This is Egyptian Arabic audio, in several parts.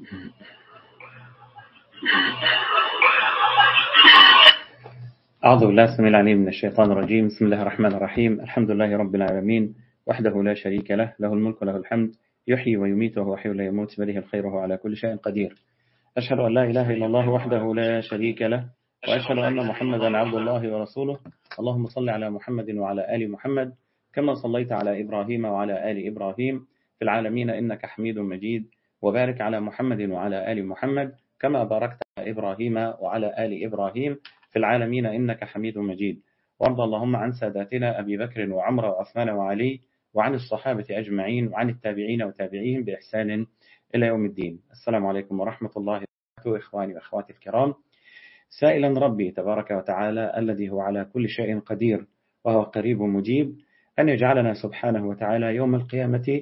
أعوذ بالله السميع العليم من الشيطان الرجيم بسم الله الرحمن الرحيم الحمد لله رب العالمين وحده لا شريك له له الملك وله الحمد يحيي ويميت وهو حي لا يموت بله الخير وهو على كل شيء قدير أشهد أن لا إله إلا الله وحده لا شريك له وأشهد أن محمدا عبد الله ورسوله اللهم صل على محمد وعلى آل محمد كما صليت على إبراهيم وعلى آل إبراهيم في العالمين إنك حميد مجيد وبارك على محمد وعلى آل محمد كما باركت على إبراهيم وعلى آل إبراهيم في العالمين إنك حميد مجيد وارض اللهم عن ساداتنا أبي بكر وعمر وعثمان وعلي وعن الصحابة أجمعين وعن التابعين وتابعيهم بإحسان إلى يوم الدين السلام عليكم ورحمة الله وبركاته إخواني وأخواتي الكرام سائلا ربي تبارك وتعالى الذي هو على كل شيء قدير وهو قريب مجيب أن يجعلنا سبحانه وتعالى يوم القيامة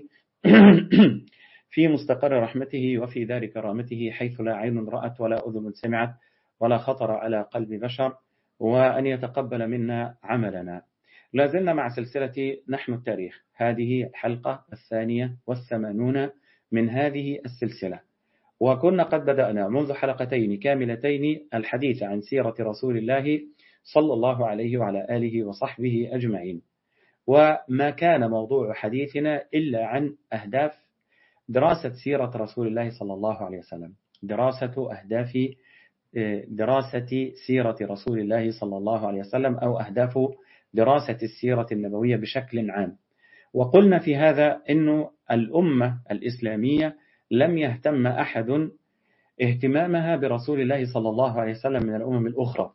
في مستقر رحمته وفي دار كرامته حيث لا عين رأت ولا أذن سمعت ولا خطر على قلب بشر وأن يتقبل منا عملنا لازلنا مع سلسلة نحن التاريخ هذه الحلقة الثانية والثمانون من هذه السلسلة وكنا قد بدأنا منذ حلقتين كاملتين الحديث عن سيرة رسول الله صلى الله عليه وعلى آله وصحبه أجمعين وما كان موضوع حديثنا إلا عن أهداف دراسة سيرة رسول الله صلى الله عليه وسلم دراسة أهداف دراسة سيرة رسول الله صلى الله عليه وسلم أو أهداف دراسة السيرة النبوية بشكل عام وقلنا في هذا أن الأمة الإسلامية لم يهتم أحد اهتمامها برسول الله صلى الله عليه وسلم من الأمم الأخرى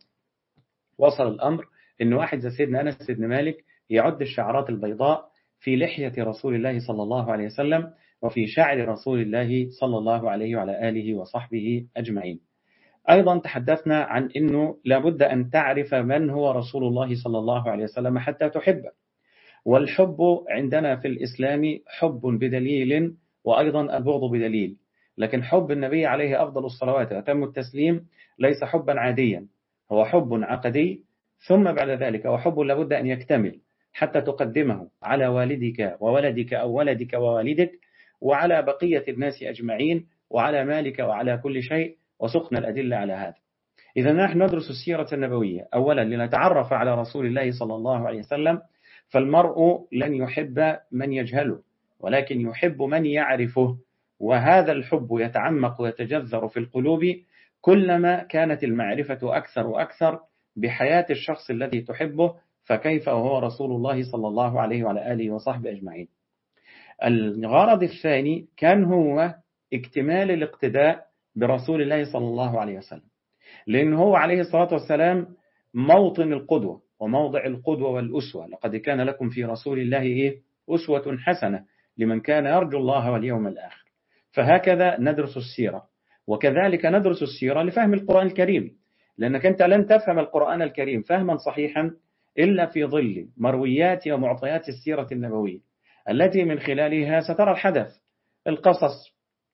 وصل الأمر أن واحد زي سيدنا أنس بن مالك يعد الشعرات البيضاء في لحية رسول الله صلى الله عليه وسلم وفي شعر رسول الله صلى الله عليه وعلى آله وصحبه أجمعين أيضا تحدثنا عن أنه لابد أن تعرف من هو رسول الله صلى الله عليه وسلم حتى تحبه والحب عندنا في الإسلام حب بدليل وأيضا البغض بدليل لكن حب النبي عليه أفضل الصلوات وأتم التسليم ليس حبا عاديا هو حب عقدي ثم بعد ذلك وحب لابد أن يكتمل حتى تقدمه على والدك وولدك أو ولدك ووالدك وعلى بقية الناس أجمعين وعلى مالك وعلى كل شيء وسقنا الأدلة على هذا إذا نحن ندرس السيرة النبوية أولا لنتعرف على رسول الله صلى الله عليه وسلم فالمرء لن يحب من يجهله ولكن يحب من يعرفه وهذا الحب يتعمق ويتجذر في القلوب كلما كانت المعرفة أكثر وأكثر بحياة الشخص الذي تحبه فكيف وهو رسول الله صلى الله عليه وعلى آله وصحبه أجمعين الغرض الثاني كان هو اكتمال الاقتداء برسول الله صلى الله عليه وسلم لأن هو عليه الصلاة والسلام موطن القدوة وموضع القدوة والأسوة لقد كان لكم في رسول الله إيه؟ أسوة حسنة لمن كان يرجو الله واليوم الآخر فهكذا ندرس السيرة وكذلك ندرس السيرة لفهم القرآن الكريم لأنك أنت لن تفهم القرآن الكريم فهما صحيحا إلا في ظل مرويات ومعطيات السيرة النبوية التي من خلالها سترى الحدث القصص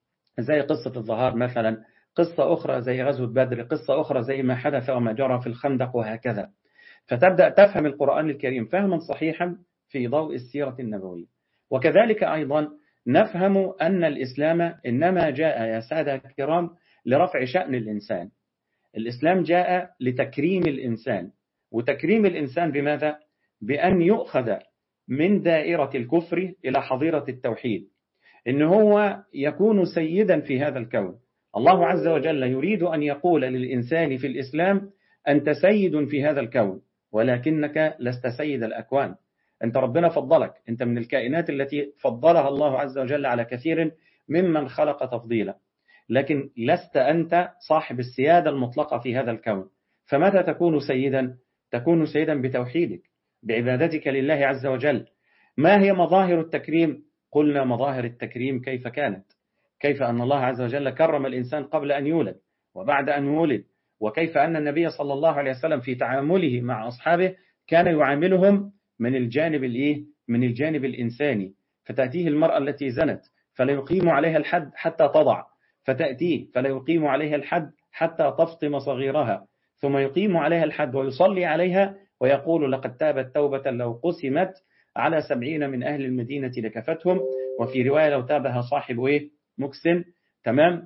زي قصة الظهار مثلا قصة أخرى زي غزوة بدر قصة أخرى زي ما حدث وما جرى في الخندق وهكذا فتبدأ تفهم القرآن الكريم فهما صحيحا في ضوء السيرة النبوية وكذلك أيضا نفهم أن الإسلام إنما جاء يا سادة الكرام لرفع شأن الإنسان الإسلام جاء لتكريم الإنسان وتكريم الإنسان بماذا؟ بأن يؤخذ من دائرة الكفر إلى حظيرة التوحيد إن هو يكون سيدا في هذا الكون الله عز وجل يريد أن يقول للإنسان في الإسلام أنت سيد في هذا الكون ولكنك لست سيد الأكوان أنت ربنا فضلك أنت من الكائنات التي فضلها الله عز وجل على كثير ممن خلق تفضيلا لكن لست أنت صاحب السيادة المطلقة في هذا الكون فمتى تكون سيدا تكون سيدا بتوحيدك بعبادتك لله عز وجل ما هي مظاهر التكريم قلنا مظاهر التكريم كيف كانت كيف أن الله عز وجل كرم الإنسان قبل أن يولد وبعد أن ولد وكيف أن النبي صلى الله عليه وسلم في تعامله مع أصحابه كان يعاملهم من الجانب الإيه؟ من الجانب الإنساني فتأتيه المرأة التي زنت فلا يقيم عليها الحد حتى تضع فتأتيه فلا يقيم عليها الحد حتى تفطم صغيرها ثم يقيم عليها الحد ويصلي عليها ويقول لقد تابت توبة لو قسمت على سبعين من أهل المدينة لكفتهم وفي رواية لو تابها صاحب إيه؟ مكسم تمام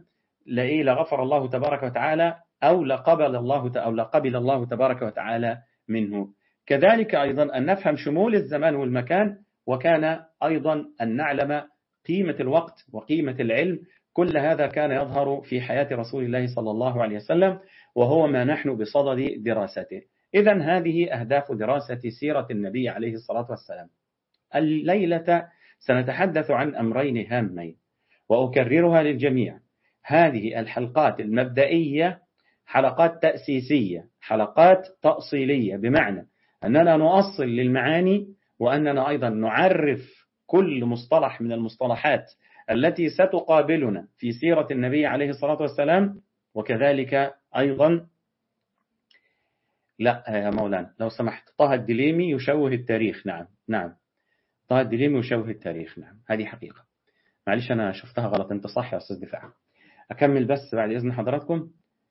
لإيه لغفر الله تبارك وتعالى أو لقبل الله أو لقبل الله تبارك وتعالى منه كذلك أيضا أن نفهم شمول الزمان والمكان وكان أيضا أن نعلم قيمة الوقت وقيمة العلم كل هذا كان يظهر في حياة رسول الله صلى الله عليه وسلم وهو ما نحن بصدد دراسته إذا هذه أهداف دراسة سيرة النبي عليه الصلاة والسلام الليلة سنتحدث عن أمرين هامين وأكررها للجميع هذه الحلقات المبدئية حلقات تأسيسية حلقات تأصيلية بمعنى أننا نؤصل للمعاني وأننا أيضا نعرف كل مصطلح من المصطلحات التي ستقابلنا في سيرة النبي عليه الصلاة والسلام وكذلك أيضا لا يا مولانا لو سمحت طه الدليمي يشوه التاريخ نعم نعم طه الدليمي يشوه التاريخ نعم هذه حقيقة معلش أنا شفتها غلط أنت صح يا أستاذ دفاع أكمل بس بعد إذن حضراتكم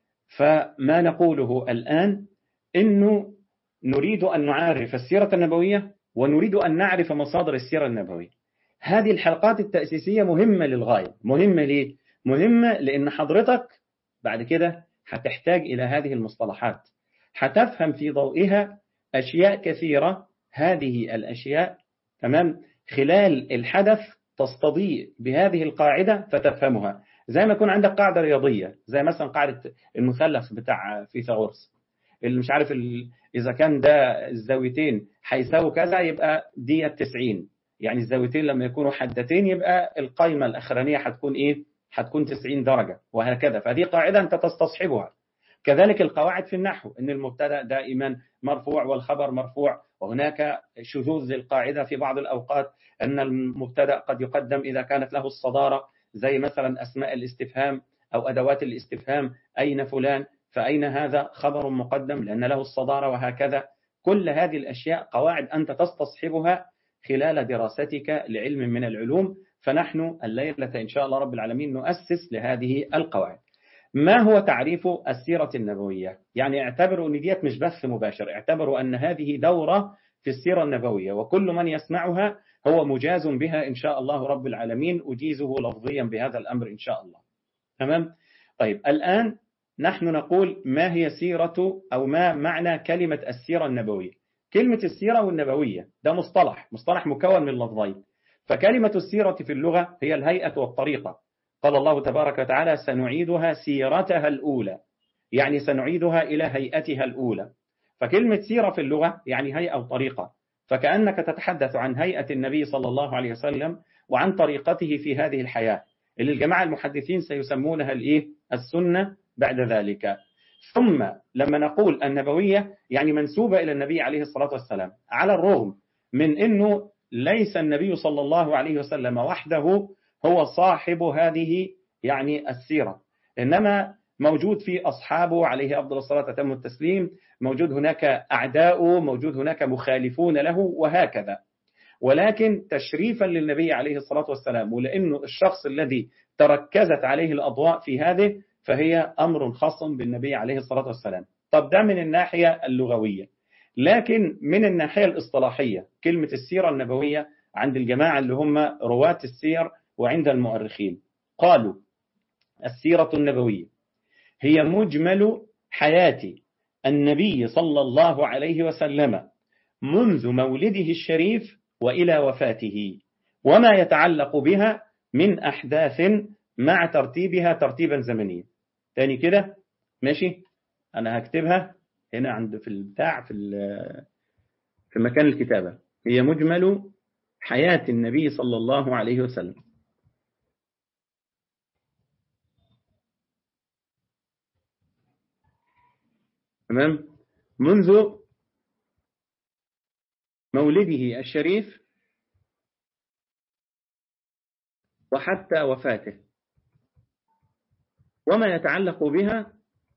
فما نقوله الآن إنه نريد أن نعرف السيرة النبوية ونريد أن نعرف مصادر السيرة النبوية هذه الحلقات التأسيسية مهمة للغاية مهمة ليه؟ مهمة لأن حضرتك بعد كده هتحتاج إلى هذه المصطلحات هتفهم في ضوئها أشياء كثيرة هذه الأشياء تمام خلال الحدث تستضيء بهذه القاعدة فتفهمها زي ما يكون عندك قاعدة رياضية زي مثلا قاعدة المثلث بتاع فيثاغورس اللي مش عارف إذا كان ده الزاويتين هيساووا كذا يبقى دي 90 يعني الزاويتين لما يكونوا حدتين يبقى القايمة الأخرانية هتكون إيه؟ هتكون 90 درجة وهكذا فهذه قاعدة أنت تستصحبها كذلك القواعد في النحو أن المبتدا دائما مرفوع والخبر مرفوع وهناك شذوذ للقاعدة في بعض الأوقات أن المبتدا قد يقدم إذا كانت له الصدارة زي مثلا أسماء الاستفهام أو أدوات الاستفهام أين فلان فأين هذا خبر مقدم لأن له الصدارة وهكذا كل هذه الأشياء قواعد أنت تستصحبها خلال دراستك لعلم من العلوم فنحن الليلة إن شاء الله رب العالمين نؤسس لهذه القواعد ما هو تعريف السيرة النبوية يعني اعتبروا أن ديت مش بث مباشر اعتبروا أن هذه دورة في السيرة النبوية وكل من يسمعها هو مجاز بها إن شاء الله رب العالمين أجيزه لفظيا بهذا الأمر إن شاء الله تمام طيب الآن نحن نقول ما هي سيرة أو ما معنى كلمة السيرة النبوية كلمة السيرة والنبوية ده مصطلح مصطلح مكون من لفظين فكلمة السيرة في اللغة هي الهيئة والطريقة قال الله تبارك وتعالى سنعيدها سيرتها الأولى يعني سنعيدها إلى هيئتها الأولى فكلمة سيرة في اللغة يعني هيئة وطريقة فكأنك تتحدث عن هيئة النبي صلى الله عليه وسلم وعن طريقته في هذه الحياة اللي الجماعة المحدثين سيسمونها الإيه؟ السنة بعد ذلك ثم لما نقول النبوية يعني منسوبة إلى النبي عليه الصلاة والسلام على الرغم من أنه ليس النبي صلى الله عليه وسلم وحده هو صاحب هذه يعني السيرة إنما موجود في أصحابه عليه أفضل الصلاة وتم التسليم موجود هناك أعداء موجود هناك مخالفون له وهكذا ولكن تشريفا للنبي عليه الصلاة والسلام ولأنه الشخص الذي تركزت عليه الأضواء في هذه فهي أمر خاص بالنبي عليه الصلاة والسلام طب ده من الناحية اللغوية لكن من الناحية الاصطلاحية كلمة السيرة النبوية عند الجماعة اللي هم رواة السير وعند المؤرخين قالوا السيرة النبوية هي مجمل حياة النبي صلى الله عليه وسلم منذ مولده الشريف وإلى وفاته وما يتعلق بها من أحداث مع ترتيبها ترتيبا زمنيا تاني كده ماشي أنا هكتبها هنا عند في البتاع في في مكان الكتابة هي مجمل حياة النبي صلى الله عليه وسلم تمام منذ مولده الشريف وحتى وفاته وما يتعلق بها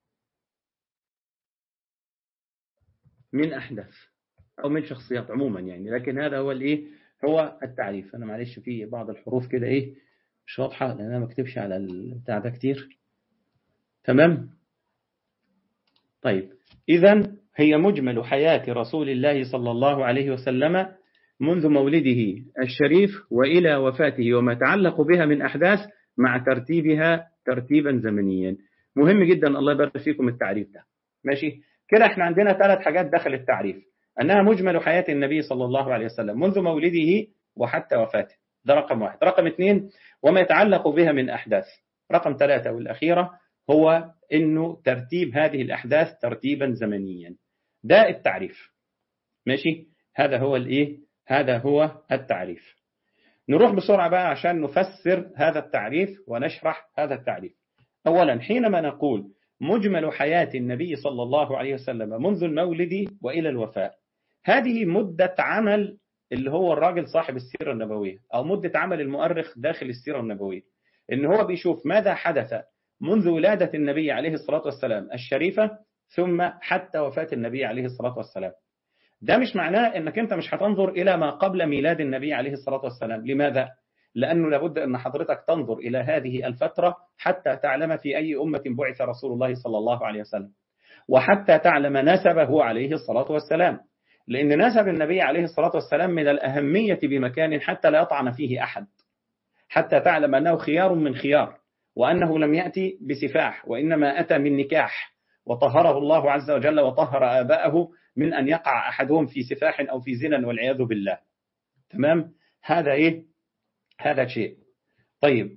من أحداث أو من شخصيات عموما يعني لكن هذا هو الإيه هو التعريف أنا معلش في بعض الحروف كده إيه مش واضحة لأن أنا ما اكتبش على البتاع ده كتير تمام طيب إذا هي مجمل حياة رسول الله صلى الله عليه وسلم منذ مولده الشريف وإلى وفاته وما تعلق بها من أحداث مع ترتيبها ترتيبا زمنيا مهم جدا الله يبارك فيكم التعريف ده ماشي كده احنا عندنا ثلاث حاجات داخل التعريف أنها مجمل حياة النبي صلى الله عليه وسلم منذ مولده وحتى وفاته ده رقم واحد رقم اثنين وما يتعلق بها من أحداث رقم ثلاثة والأخيرة هو أنه ترتيب هذه الأحداث ترتيبا زمنيا ده التعريف ماشي هذا هو الإيه هذا هو التعريف نروح بسرعة بقى عشان نفسر هذا التعريف ونشرح هذا التعريف أولا حينما نقول مجمل حياة النبي صلى الله عليه وسلم منذ المولد وإلى الوفاة هذه مدة عمل اللي هو الراجل صاحب السيرة النبوية أو مدة عمل المؤرخ داخل السيرة النبوية إن هو بيشوف ماذا حدث منذ ولادة النبي عليه الصلاة والسلام الشريفة ثم حتى وفاة النبي عليه الصلاة والسلام ده مش معناه انك انت مش هتنظر الى ما قبل ميلاد النبي عليه الصلاة والسلام لماذا؟ لأنه لابد أن حضرتك تنظر إلى هذه الفترة حتى تعلم في أي أمة بعث رسول الله صلى الله عليه وسلم وحتى تعلم نسبه عليه الصلاة والسلام لأن نسب النبي عليه الصلاة والسلام من الأهمية بمكان حتى لا يطعن فيه أحد حتى تعلم أنه خيار من خيار وأنه لم يأتي بسفاح وإنما أتى من نكاح وطهره الله عز وجل وطهر آباءه من أن يقع أحدهم في سفاح أو في زنا والعياذ بالله تمام هذا إيه هذا شيء طيب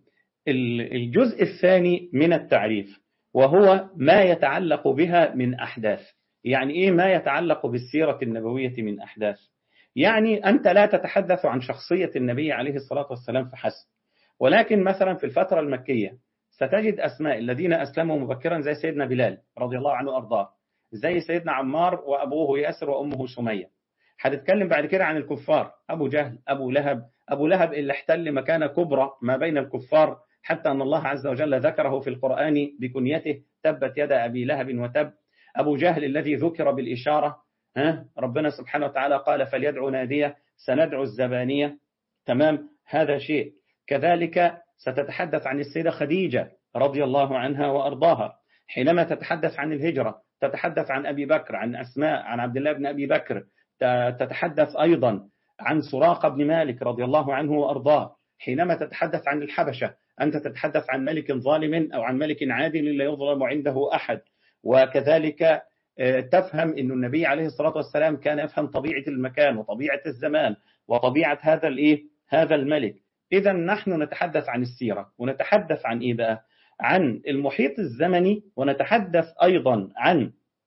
الجزء الثاني من التعريف وهو ما يتعلق بها من أحداث يعني إيه ما يتعلق بالسيرة النبوية من أحداث يعني أنت لا تتحدث عن شخصية النبي عليه الصلاة والسلام فحسب ولكن مثلا في الفترة المكية ستجد أسماء الذين أسلموا مبكرا زي سيدنا بلال رضي الله عنه وأرضاه زي سيدنا عمار وأبوه ياسر وأمه سمية هتتكلم بعد كده عن الكفار أبو جهل أبو لهب أبو لهب اللي احتل مكانة كبرى ما بين الكفار حتى أن الله عز وجل ذكره في القرآن بكنيته تبت يد أبي لهب وتب أبو جهل الذي ذكر بالإشارة ها ربنا سبحانه وتعالى قال فليدعو نادية سندعو الزبانية تمام هذا شيء كذلك ستتحدث عن السيدة خديجة رضي الله عنها وأرضاها حينما تتحدث عن الهجرة تتحدث عن أبي بكر عن أسماء عن عبد الله بن أبي بكر تتحدث أيضا عن سراقة بن مالك رضي الله عنه وأرضاه حينما تتحدث عن الحبشة أنت تتحدث عن ملك ظالم أو عن ملك عادل لا يظلم عنده أحد وكذلك تفهم أن النبي عليه الصلاة والسلام كان يفهم طبيعة المكان وطبيعة الزمان وطبيعة هذا الإيه هذا الملك إذا نحن نتحدث عن السيرة ونتحدث عن إيه بقى عن المحيط الزمني ونتحدث أيضا عن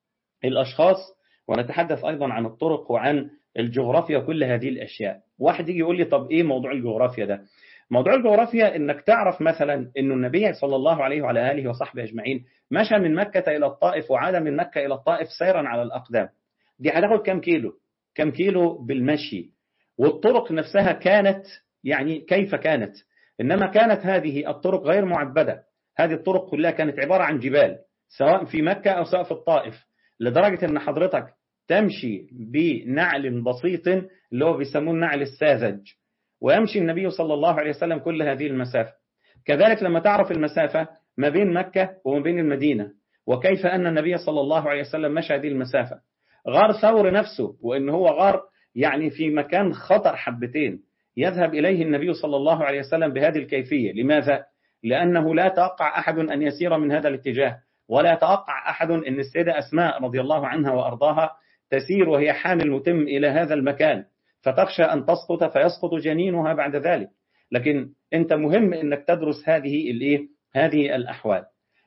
الأشخاص ونتحدث أيضا عن الطرق وعن الجغرافيا وكل هذه الأشياء واحد يجي يقول لي طب إيه موضوع الجغرافيا ده موضوع الجغرافيا انك تعرف مثلا أن النبي صلى الله عليه وعلى آله وصحبه أجمعين مشى من مكة إلى الطائف وعاد من مكة إلى الطائف سيرا على الأقدام دي هتاخد كم كيلو كم كيلو بالمشي والطرق نفسها كانت يعني كيف كانت إنما كانت هذه الطرق غير معبدة هذه الطرق كلها كانت عبارة عن جبال سواء في مكة أو سواء في الطائف لدرجة أن حضرتك تمشي بنعل بسيط اللي هو بيسموه النعل الساذج ويمشي النبي صلى الله عليه وسلم كل هذه المسافة كذلك لما تعرف المسافة ما بين مكة وما بين المدينة وكيف أن النبي صلى الله عليه وسلم مشى هذه المسافة غار ثور نفسه وإن هو غار يعني في مكان خطر حبتين يذهب إليه النبي صلى الله عليه وسلم بهذه الكيفية لماذا؟ لأنه لا توقع أحد أن يسير من هذا الاتجاه ولا يتوقع أحد أن السيدة أسماء رضي الله عنها وأرضاها تسير وهي حامل متم إلى هذا المكان فتخشى أن تسقط فيسقط جنينها بعد ذلك لكن أنت مهم أنك تدرس هذه الإيه؟ هذه الأحوال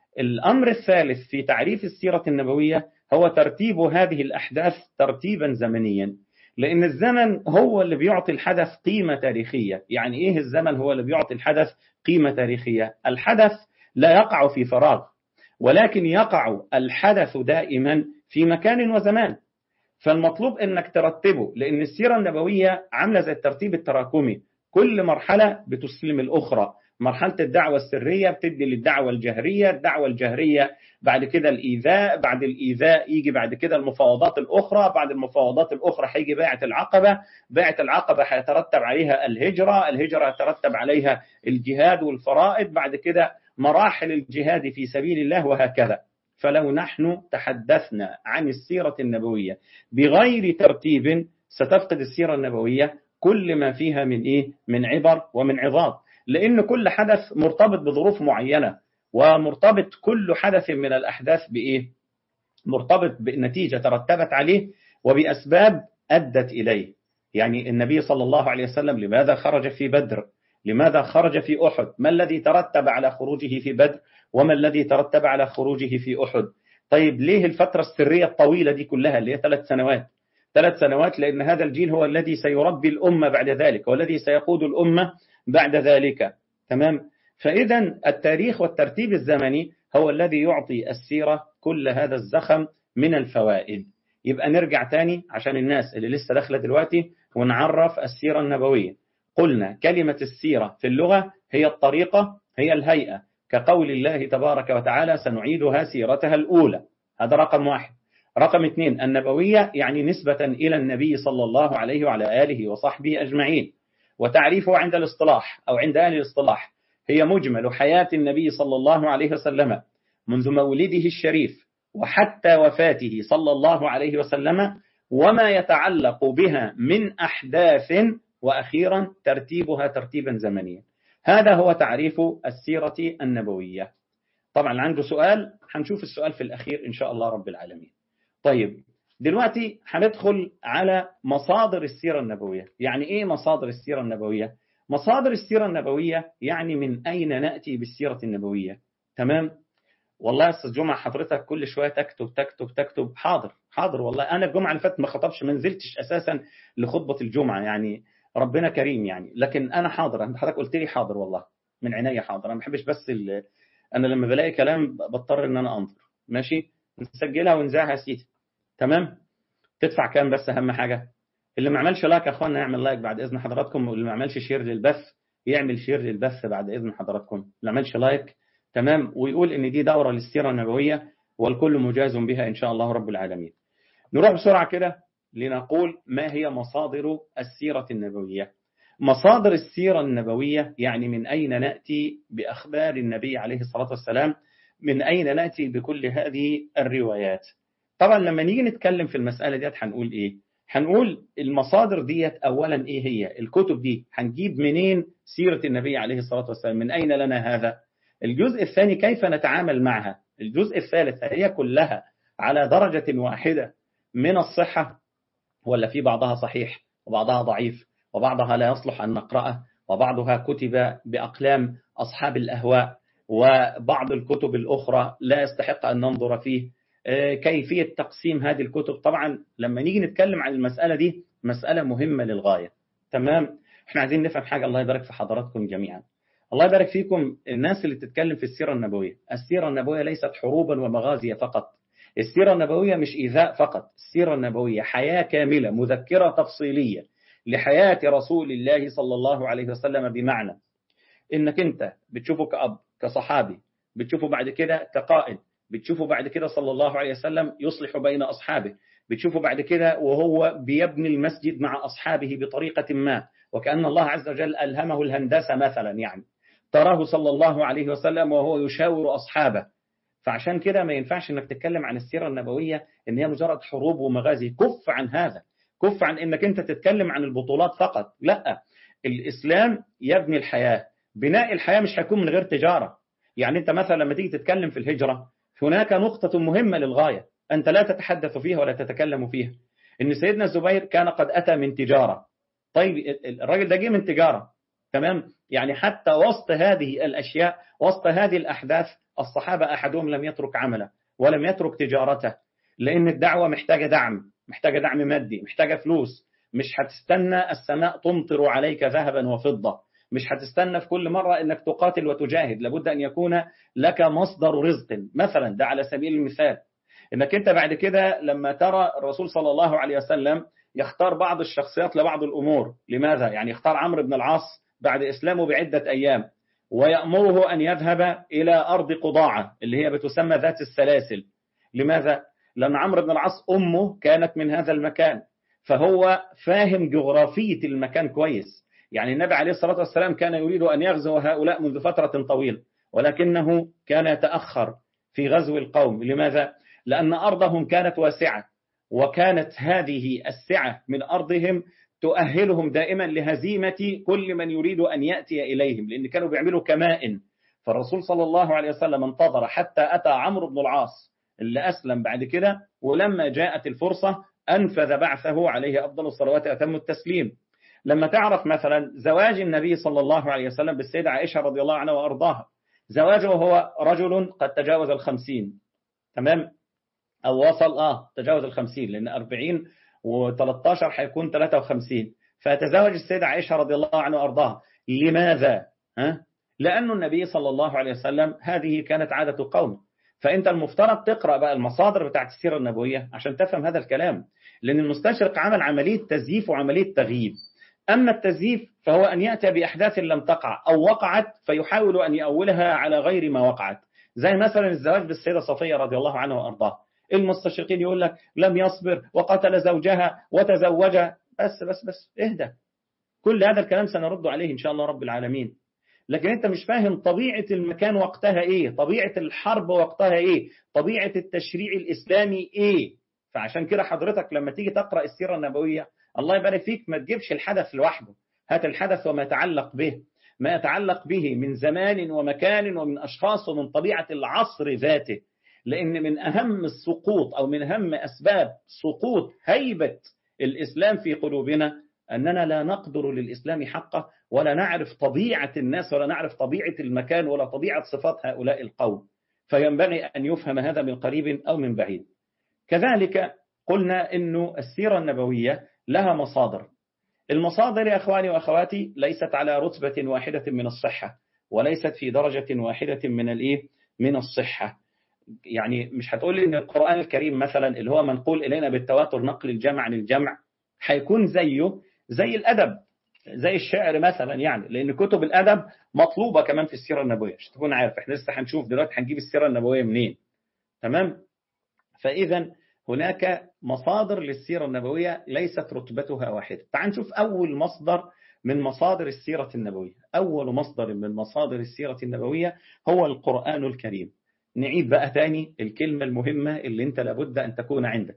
الأمر الثالث في تعريف السيرة النبوية هو ترتيب هذه الأحداث ترتيبا زمنيا لأن الزمن هو اللي بيعطي الحدث قيمة تاريخية يعني إيه الزمن هو اللي بيعطي الحدث قيمة تاريخية الحدث لا يقع في فراغ ولكن يقع الحدث دائما في مكان وزمان فالمطلوب انك ترتبه لان السيره النبويه عامله زي الترتيب التراكمي كل مرحله بتسلم الاخرى مرحله الدعوه السريه بتدي للدعوه الجهريه الدعوه الجهريه بعد كده الايذاء بعد الايذاء يجي بعد كده المفاوضات الاخرى بعد المفاوضات الاخرى هيجي بيعه العقبه بيعه العقبه هيترتب عليها الهجره الهجره يترتب عليها الجهاد والفرائض بعد كده مراحل الجهاد في سبيل الله وهكذا فلو نحن تحدثنا عن السيرة النبوية بغير ترتيب ستفقد السيرة النبوية كل ما فيها من إيه؟ من عبر ومن عظات لأن كل حدث مرتبط بظروف معينة ومرتبط كل حدث من الأحداث بإيه مرتبط بنتيجة ترتبت عليه وبأسباب أدت إليه يعني النبي صلى الله عليه وسلم لماذا خرج في بدر لماذا خرج في أحد ما الذي ترتب على خروجه في بدر وما الذي ترتب على خروجه في أحد طيب ليه الفترة السرية الطويلة دي كلها اللي هي ثلاث سنوات ثلاث سنوات لأن هذا الجيل هو الذي سيربي الأمة بعد ذلك والذي سيقود الأمة بعد ذلك تمام فإذا التاريخ والترتيب الزمني هو الذي يعطي السيرة كل هذا الزخم من الفوائد يبقى نرجع تاني عشان الناس اللي لسه داخله دلوقتي ونعرف السيرة النبوية قلنا كلمة السيرة في اللغة هي الطريقة هي الهيئة كقول الله تبارك وتعالى سنعيدها سيرتها الأولى هذا رقم واحد رقم اثنين النبوية يعني نسبة إلى النبي صلى الله عليه وعلى آله وصحبه أجمعين وتعريفه عند الاصطلاح أو عند أهل الاصطلاح هي مجمل حياة النبي صلى الله عليه وسلم منذ مولده الشريف وحتى وفاته صلى الله عليه وسلم وما يتعلق بها من أحداث وأخيرا ترتيبها ترتيبا زمنيا هذا هو تعريف السيرة النبوية طبعا عنده سؤال هنشوف السؤال في الأخير إن شاء الله رب العالمين طيب دلوقتي هندخل على مصادر السيرة النبوية يعني إيه مصادر السيرة النبوية مصادر السيرة النبوية يعني من أين نأتي بالسيرة النبوية تمام والله يا استاذ جمعه حضرتك كل شويه تكتب تكتب تكتب حاضر حاضر والله انا الجمعه اللي فاتت ما خطبش ما نزلتش اساسا لخطبه الجمعه يعني ربنا كريم يعني لكن انا حاضر انت حضرتك قلت لي حاضر والله من عينيا حاضر انا ما بحبش بس انا لما بلاقي كلام بضطر ان انا انظر ماشي نسجلها ونذاعها يا سيدي تمام تدفع كام بس اهم حاجه اللي ما عملش لايك يا اخوانا يعمل لايك بعد اذن حضراتكم واللي ما عملش شير للبث يعمل شير للبث بعد اذن حضراتكم اللي ما عملش لايك تمام ويقول ان دي دوره للسيره النبويه والكل مجاز بها ان شاء الله رب العالمين نروح بسرعه كده لنقول ما هي مصادر السيره النبويه مصادر السيره النبويه يعني من اين ناتي باخبار النبي عليه الصلاه والسلام من اين ناتي بكل هذه الروايات طبعا لما نيجي نتكلم في المساله ديت هنقول ايه هنقول المصادر ديت اولا ايه هي الكتب دي هنجيب منين سيره النبي عليه الصلاه والسلام من اين لنا هذا الجزء الثاني كيف نتعامل معها الجزء الثالث هي كلها على درجة واحدة من الصحة ولا في بعضها صحيح وبعضها ضعيف وبعضها لا يصلح أن نقرأه وبعضها كتب بأقلام أصحاب الأهواء وبعض الكتب الأخرى لا يستحق أن ننظر فيه كيفية تقسيم هذه الكتب طبعا لما نيجي نتكلم عن المسألة دي مسألة مهمة للغاية تمام احنا عايزين نفهم حاجة الله يبارك في حضراتكم جميعا الله يبارك فيكم الناس اللي بتتكلم في السيرة النبوية السيرة النبوية ليست حروبا ومغازي فقط السيرة النبوية مش إيذاء فقط السيرة النبوية حياة كاملة مذكرة تفصيلية لحياة رسول الله صلى الله عليه وسلم بمعنى إنك أنت بتشوفه كأب كصحابي بتشوفه بعد كده كقائد بتشوفه بعد كده صلى الله عليه وسلم يصلح بين أصحابه بتشوفه بعد كده وهو بيبني المسجد مع أصحابه بطريقة ما وكأن الله عز وجل ألهمه الهندسة مثلا يعني تراه صلى الله عليه وسلم وهو يشاور أصحابه فعشان كده ما ينفعش انك تتكلم عن السيرة النبوية ان هي مجرد حروب ومغازي كف عن هذا كف عن انك انت تتكلم عن البطولات فقط لا الاسلام يبني الحياة بناء الحياة مش هيكون من غير تجارة يعني انت مثلا لما تيجي تتكلم في الهجرة هناك نقطة مهمة للغاية انت لا تتحدث فيها ولا تتكلم فيها ان سيدنا الزبير كان قد اتى من تجارة طيب الراجل ده جه من تجارة تمام يعني حتى وسط هذه الأشياء وسط هذه الأحداث الصحابة أحدهم لم يترك عمله ولم يترك تجارته لأن الدعوة محتاجة دعم محتاجة دعم مادي محتاجة فلوس مش هتستنى السماء تمطر عليك ذهبا وفضة مش هتستنى في كل مرة انك تقاتل وتجاهد لابد ان يكون لك مصدر رزق مثلا ده على سبيل المثال انك انت بعد كده لما ترى الرسول صلى الله عليه وسلم يختار بعض الشخصيات لبعض الامور لماذا يعني يختار عمرو بن العاص بعد اسلامه بعدة ايام ويأمره ان يذهب الى ارض قضاعة اللي هي بتسمى ذات السلاسل لماذا لان عمرو بن العاص امه كانت من هذا المكان فهو فاهم جغرافية المكان كويس يعني النبي عليه الصلاة والسلام كان يريد أن يغزو هؤلاء منذ فترة طويلة ولكنه كان يتأخر في غزو القوم لماذا؟ لأن أرضهم كانت واسعة وكانت هذه السعة من أرضهم تؤهلهم دائما لهزيمة كل من يريد أن يأتي إليهم لأن كانوا بيعملوا كمائن فالرسول صلى الله عليه وسلم انتظر حتى أتى عمرو بن العاص اللي أسلم بعد كده ولما جاءت الفرصة أنفذ بعثه عليه أفضل الصلوات أتم التسليم لما تعرف مثلا زواج النبي صلى الله عليه وسلم بالسيدة عائشة رضي الله عنها وأرضاها زواجه هو رجل قد تجاوز الخمسين تمام أو وصل آه تجاوز الخمسين لأن أربعين و13 حيكون 53 فتزوج السيدة عائشة رضي الله عنها وأرضاها لماذا؟ ها؟ لأن النبي صلى الله عليه وسلم هذه كانت عادة قوم فأنت المفترض تقرأ بقى المصادر بتاعت السيرة النبوية عشان تفهم هذا الكلام لأن المستشرق عمل عملية تزييف وعملية تغييب أما التزييف فهو أن يأتي بأحداث لم تقع أو وقعت فيحاول أن يأولها على غير ما وقعت زي مثلا الزواج بالسيدة صفية رضي الله عنها وأرضاها المستشرقين يقول لك لم يصبر وقتل زوجها وتزوجها بس بس بس اهدى كل هذا الكلام سنرد عليه إن شاء الله رب العالمين لكن انت مش فاهم طبيعة المكان وقتها ايه طبيعة الحرب وقتها ايه طبيعة التشريع الاسلامي ايه فعشان كده حضرتك لما تيجي تقرأ السيرة النبوية الله يبارك فيك ما تجيبش الحدث لوحده هات الحدث وما يتعلق به ما يتعلق به من زمان ومكان ومن أشخاص ومن طبيعة العصر ذاته لأن من أهم السقوط أو من أهم أسباب سقوط هيبة الإسلام في قلوبنا أننا لا نقدر للإسلام حقه ولا نعرف طبيعة الناس ولا نعرف طبيعة المكان ولا طبيعة صفات هؤلاء القوم فينبغي أن يفهم هذا من قريب أو من بعيد كذلك قلنا أنه السيرة النبوية لها مصادر المصادر يا أخواني وأخواتي ليست على رتبة واحدة من الصحة وليست في درجة واحدة من الإيه؟ من الصحة يعني مش هتقول لي ان القرآن الكريم مثلا اللي هو منقول إلينا بالتواتر نقل الجمع عن الجمع هيكون زيه زي الأدب زي الشعر مثلا يعني لأن كتب الأدب مطلوبة كمان في السيرة النبوية عشان تكون عارف احنا لسه هنشوف دلوقتي هنجيب السيرة النبوية منين تمام فإذا هناك مصادر للسيرة النبوية ليست رتبتها واحدة تعال نشوف أول مصدر من مصادر السيرة النبوية أول مصدر من مصادر السيرة النبوية هو القرآن الكريم نعيد بقى تاني الكلمة المهمة اللي انت لابد أن تكون عندك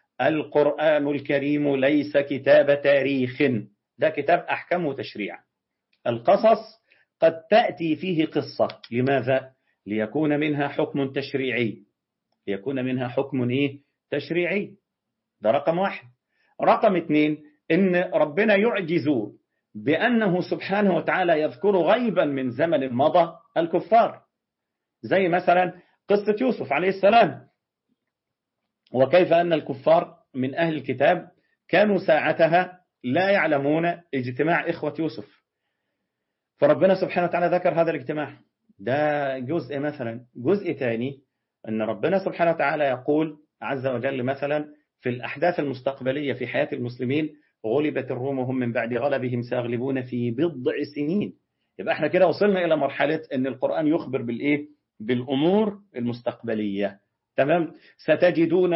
القرآن الكريم ليس كتاب تاريخ ده كتاب أحكام وتشريع القصص قد تأتي فيه قصة لماذا؟ ليكون منها حكم تشريعي ليكون منها حكم إيه؟ تشريعي ده رقم واحد رقم اثنين إن ربنا يعجز بأنه سبحانه وتعالى يذكر غيبا من زمن مضى الكفار زي مثلا قصة يوسف عليه السلام وكيف أن الكفار من أهل الكتاب كانوا ساعتها لا يعلمون اجتماع إخوة يوسف فربنا سبحانه وتعالى ذكر هذا الاجتماع ده جزء مثلا جزء ثاني أن ربنا سبحانه وتعالى يقول عز وجل مثلا في الأحداث المستقبلية في حياة المسلمين غلبت الروم وهم من بعد غلبهم سيغلبون في بضع سنين يبقى احنا كده وصلنا إلى مرحلة أن القرآن يخبر بالإيه بالأمور المستقبلية تمام ستجدون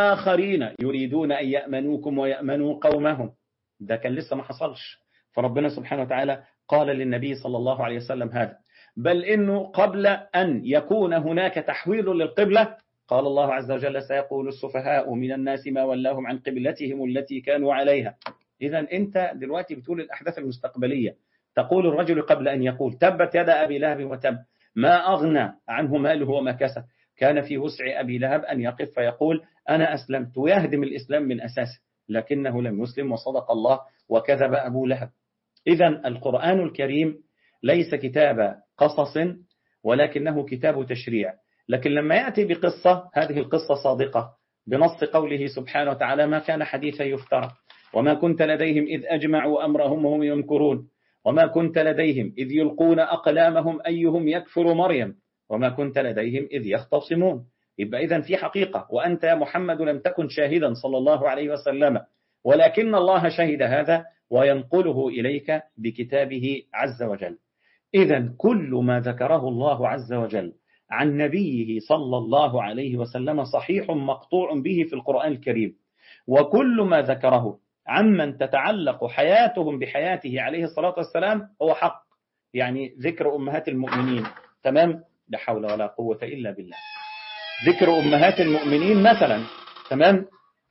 آخرين يريدون أن يأمنوكم ويأمنوا قومهم ده كان لسه ما حصلش فربنا سبحانه وتعالى قال للنبي صلى الله عليه وسلم هذا بل إنه قبل أن يكون هناك تحويل للقبلة قال الله عز وجل سيقول السفهاء من الناس ما ولاهم عن قبلتهم التي كانوا عليها إذا أنت دلوقتي بتقول الأحداث المستقبلية تقول الرجل قبل أن يقول تبت يد أبي لهب وتب ما أغنى عنه ماله وما كسب كان في وسع أبي لهب أن يقف فيقول أنا أسلمت ويهدم الإسلام من أساسه لكنه لم يسلم وصدق الله وكذب أبو لهب إذا القرآن الكريم ليس كتاب قصص ولكنه كتاب تشريع لكن لما يأتي بقصة هذه القصة صادقة بنص قوله سبحانه وتعالى ما كان حديثا يفترى وما كنت لديهم إذ أجمعوا أمرهم وهم يمكرون وما كنت لديهم إذ يلقون أقلامهم أيهم يكفر مريم وما كنت لديهم إذ يختصمون يبقى إذا في حقيقة وأنت يا محمد لم تكن شاهدا صلى الله عليه وسلم ولكن الله شهد هذا وينقله إليك بكتابه عز وجل إذا كل ما ذكره الله عز وجل عن نبيه صلى الله عليه وسلم صحيح مقطوع به في القرآن الكريم وكل ما ذكره عمن تتعلق حياتهم بحياته عليه الصلاة والسلام هو حق يعني ذكر أمهات المؤمنين تمام لا حول ولا قوة إلا بالله ذكر أمهات المؤمنين مثلا تمام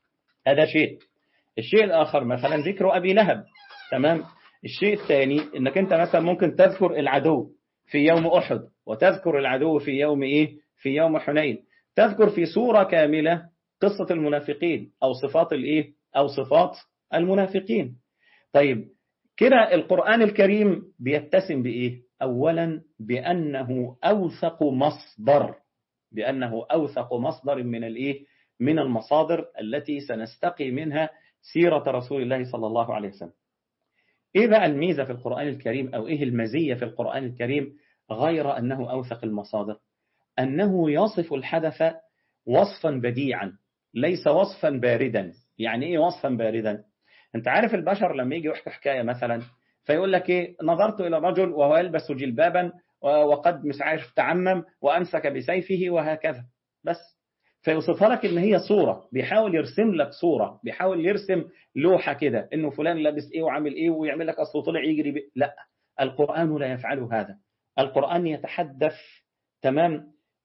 هذا شيء الشيء الآخر مثلا ذكر أبي لهب تمام الشيء الثاني انك انت مثلا ممكن تذكر العدو في يوم أحد وتذكر العدو في يوم إيه في يوم حنين تذكر في سورة كاملة قصة المنافقين أو صفات الإيه أو صفات المنافقين طيب كده القرآن الكريم بيتسم بإيه أولا بأنه أوثق مصدر بأنه أوثق مصدر من الإيه من المصادر التي سنستقي منها سيرة رسول الله صلى الله عليه وسلم إيه بقى الميزة في القرآن الكريم أو إيه المزية في القرآن الكريم غير أنه أوثق المصادر أنه يصف الحدث وصفا بديعا ليس وصفا باردا يعني إيه وصفا باردا أنت عارف البشر لما يجي يحكي حكاية مثلا فيقول لك إيه نظرت إلى رجل وهو يلبس جلبابا وقد مش عارف تعمم وأمسك بسيفه وهكذا بس فيوصفها لك ان هي صوره بيحاول يرسم لك صوره بيحاول يرسم لوحه كده انه فلان لابس ايه وعامل ايه ويعمل لك اصله طلع يجري بي. لا القران لا يفعل هذا القران يتحدث تمام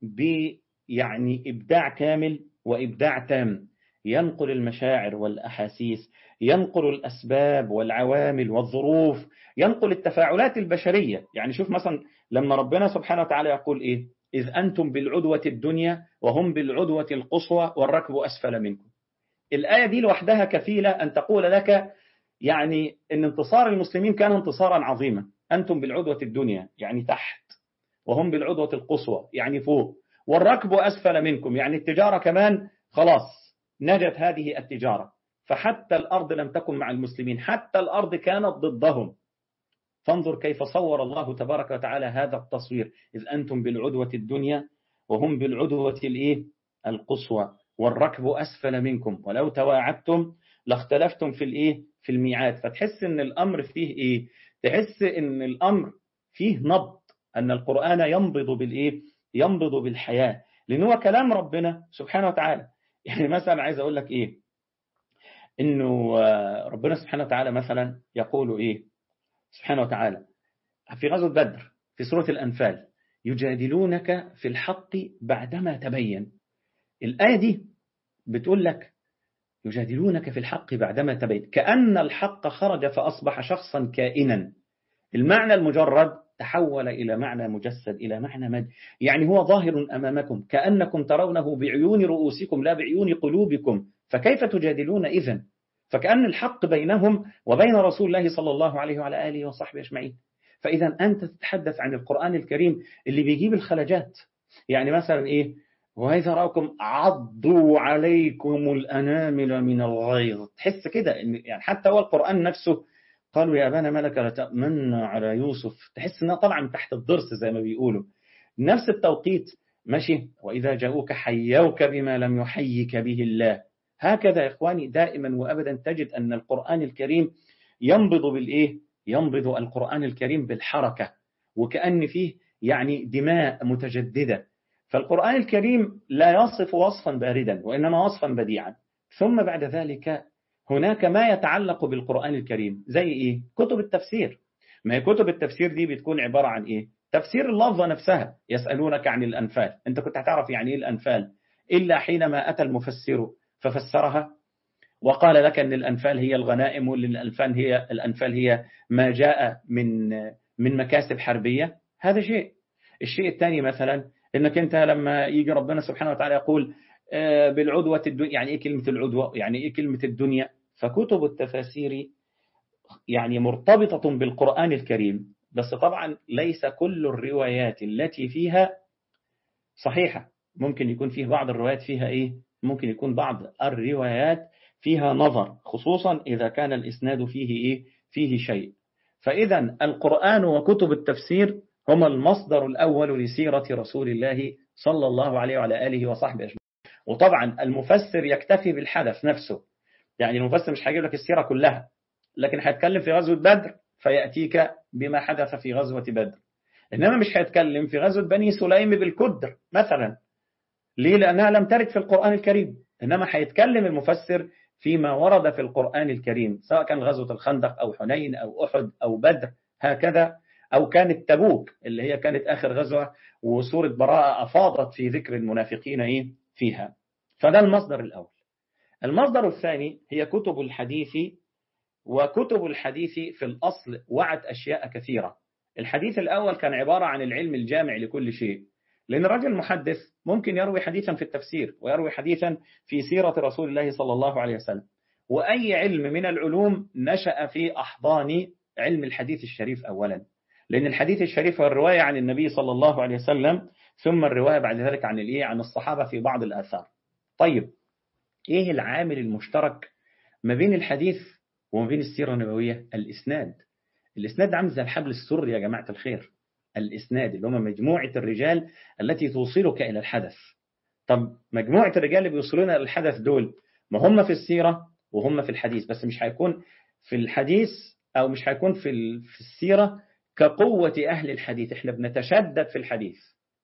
ب يعني ابداع كامل وابداع تام ينقل المشاعر والاحاسيس ينقل الاسباب والعوامل والظروف ينقل التفاعلات البشريه يعني شوف مثلا لما ربنا سبحانه وتعالى يقول ايه إذ أنتم بالعدوة الدنيا وهم بالعدوة القصوى والركب أسفل منكم الآية دي لوحدها كفيلة أن تقول لك يعني أن انتصار المسلمين كان انتصارا عظيما أنتم بالعدوة الدنيا يعني تحت وهم بالعدوة القصوى يعني فوق والركب أسفل منكم يعني التجارة كمان خلاص نجت هذه التجارة فحتى الأرض لم تكن مع المسلمين حتى الأرض كانت ضدهم فانظر كيف صور الله تبارك وتعالى هذا التصوير إذ أنتم بالعدوة الدنيا وهم بالعدوة الإيه؟ القصوى والركب أسفل منكم ولو تواعدتم لاختلفتم في الإيه؟ في الميعاد فتحس إن الأمر فيه إيه؟ تحس إن الأمر فيه نبض أن القرآن ينبض بالإيه؟ ينبض بالحياة لأن هو كلام ربنا سبحانه وتعالى يعني مثلا عايز أقول لك إيه إنه ربنا سبحانه وتعالى مثلا يقول إيه سبحانه وتعالى في غزوة بدر في سورة الأنفال يجادلونك في الحق بعدما تبين الآية دي بتقول لك يجادلونك في الحق بعدما تبين كأن الحق خرج فأصبح شخصا كائنا المعنى المجرد تحول إلى معنى مجسد إلى معنى مد يعني هو ظاهر أمامكم كأنكم ترونه بعيون رؤوسكم لا بعيون قلوبكم فكيف تجادلون إذن فكأن الحق بينهم وبين رسول الله صلى الله عليه وعلى آله وصحبه أجمعين فإذا أنت تتحدث عن القرآن الكريم اللي بيجيب الخلجات يعني مثلا إيه وإذا رأكم عضوا عليكم الأنامل من الغيظ تحس كده إن يعني حتى هو القرآن نفسه قالوا يا أبانا ملك لتأمن على يوسف تحس إنها طالعة من تحت الضرس زي ما بيقولوا نفس التوقيت ماشي وإذا جاءوك حيوك بما لم يحيك به الله هكذا يا إخواني دائما وأبدا تجد أن القرآن الكريم ينبض بالإيه؟ ينبض القرآن الكريم بالحركة وكأن فيه يعني دماء متجددة فالقرآن الكريم لا يصف وصفا باردا وإنما وصفا بديعا ثم بعد ذلك هناك ما يتعلق بالقرآن الكريم زي إيه؟ كتب التفسير ما هي كتب التفسير دي بتكون عبارة عن إيه؟ تفسير اللفظة نفسها يسألونك عن الأنفال أنت كنت هتعرف يعني إيه الأنفال إلا حينما أتى المفسر ففسرها وقال لك أن الأنفال هي الغنائم والأنفال هي الأنفال هي ما جاء من من مكاسب حربية هذا شيء الشيء الثاني مثلا انك انت لما يجي ربنا سبحانه وتعالى يقول بالعدوة الدنيا يعني ايه كلمة العدوة يعني ايه كلمة الدنيا فكتب التفاسير يعني مرتبطة بالقرآن الكريم بس طبعا ليس كل الروايات التي فيها صحيحة ممكن يكون فيه بعض الروايات فيها ايه ممكن يكون بعض الروايات فيها نظر خصوصا إذا كان الإسناد فيه إيه؟ فيه شيء فإذا القرآن وكتب التفسير هما المصدر الأول لسيرة رسول الله صلى الله عليه وعلى آله وصحبه أجمعين وطبعا المفسر يكتفي بالحدث نفسه يعني المفسر مش هيجيب لك السيرة كلها لكن هيتكلم في غزوة بدر فيأتيك بما حدث في غزوة بدر إنما مش هيتكلم في غزوة بني سليم بالكدر مثلا ليه؟ لأنها لم ترد في القرآن الكريم إنما هيتكلم المفسر فيما ورد في القرآن الكريم سواء كان غزوة الخندق أو حنين أو أحد أو بدر هكذا أو كانت تبوك اللي هي كانت آخر غزوة وسورة براءة أفاضت في ذكر المنافقين إيه فيها فده المصدر الأول المصدر الثاني هي كتب الحديث وكتب الحديث في الأصل وعت أشياء كثيرة الحديث الأول كان عبارة عن العلم الجامع لكل شيء لأن الرجل المحدث ممكن يروي حديثا في التفسير ويروي حديثا في سيرة رسول الله صلى الله عليه وسلم وأي علم من العلوم نشأ في أحضان علم الحديث الشريف أولا لأن الحديث الشريف هو الرواية عن النبي صلى الله عليه وسلم ثم الرواية بعد ذلك عن الإيه عن الصحابة في بعض الآثار طيب إيه العامل المشترك ما بين الحديث وما بين السيرة النبوية الإسناد الإسناد عامل زي الحبل السري يا جماعة الخير الإسناد اللي هم مجموعة الرجال التي توصلك إلى الحدث طب مجموعة الرجال اللي بيوصلونا إلى الحدث دول ما هم في السيرة وهم في الحديث بس مش هيكون في الحديث أو مش هيكون في في السيرة كقوة أهل الحديث احنا بنتشدد في الحديث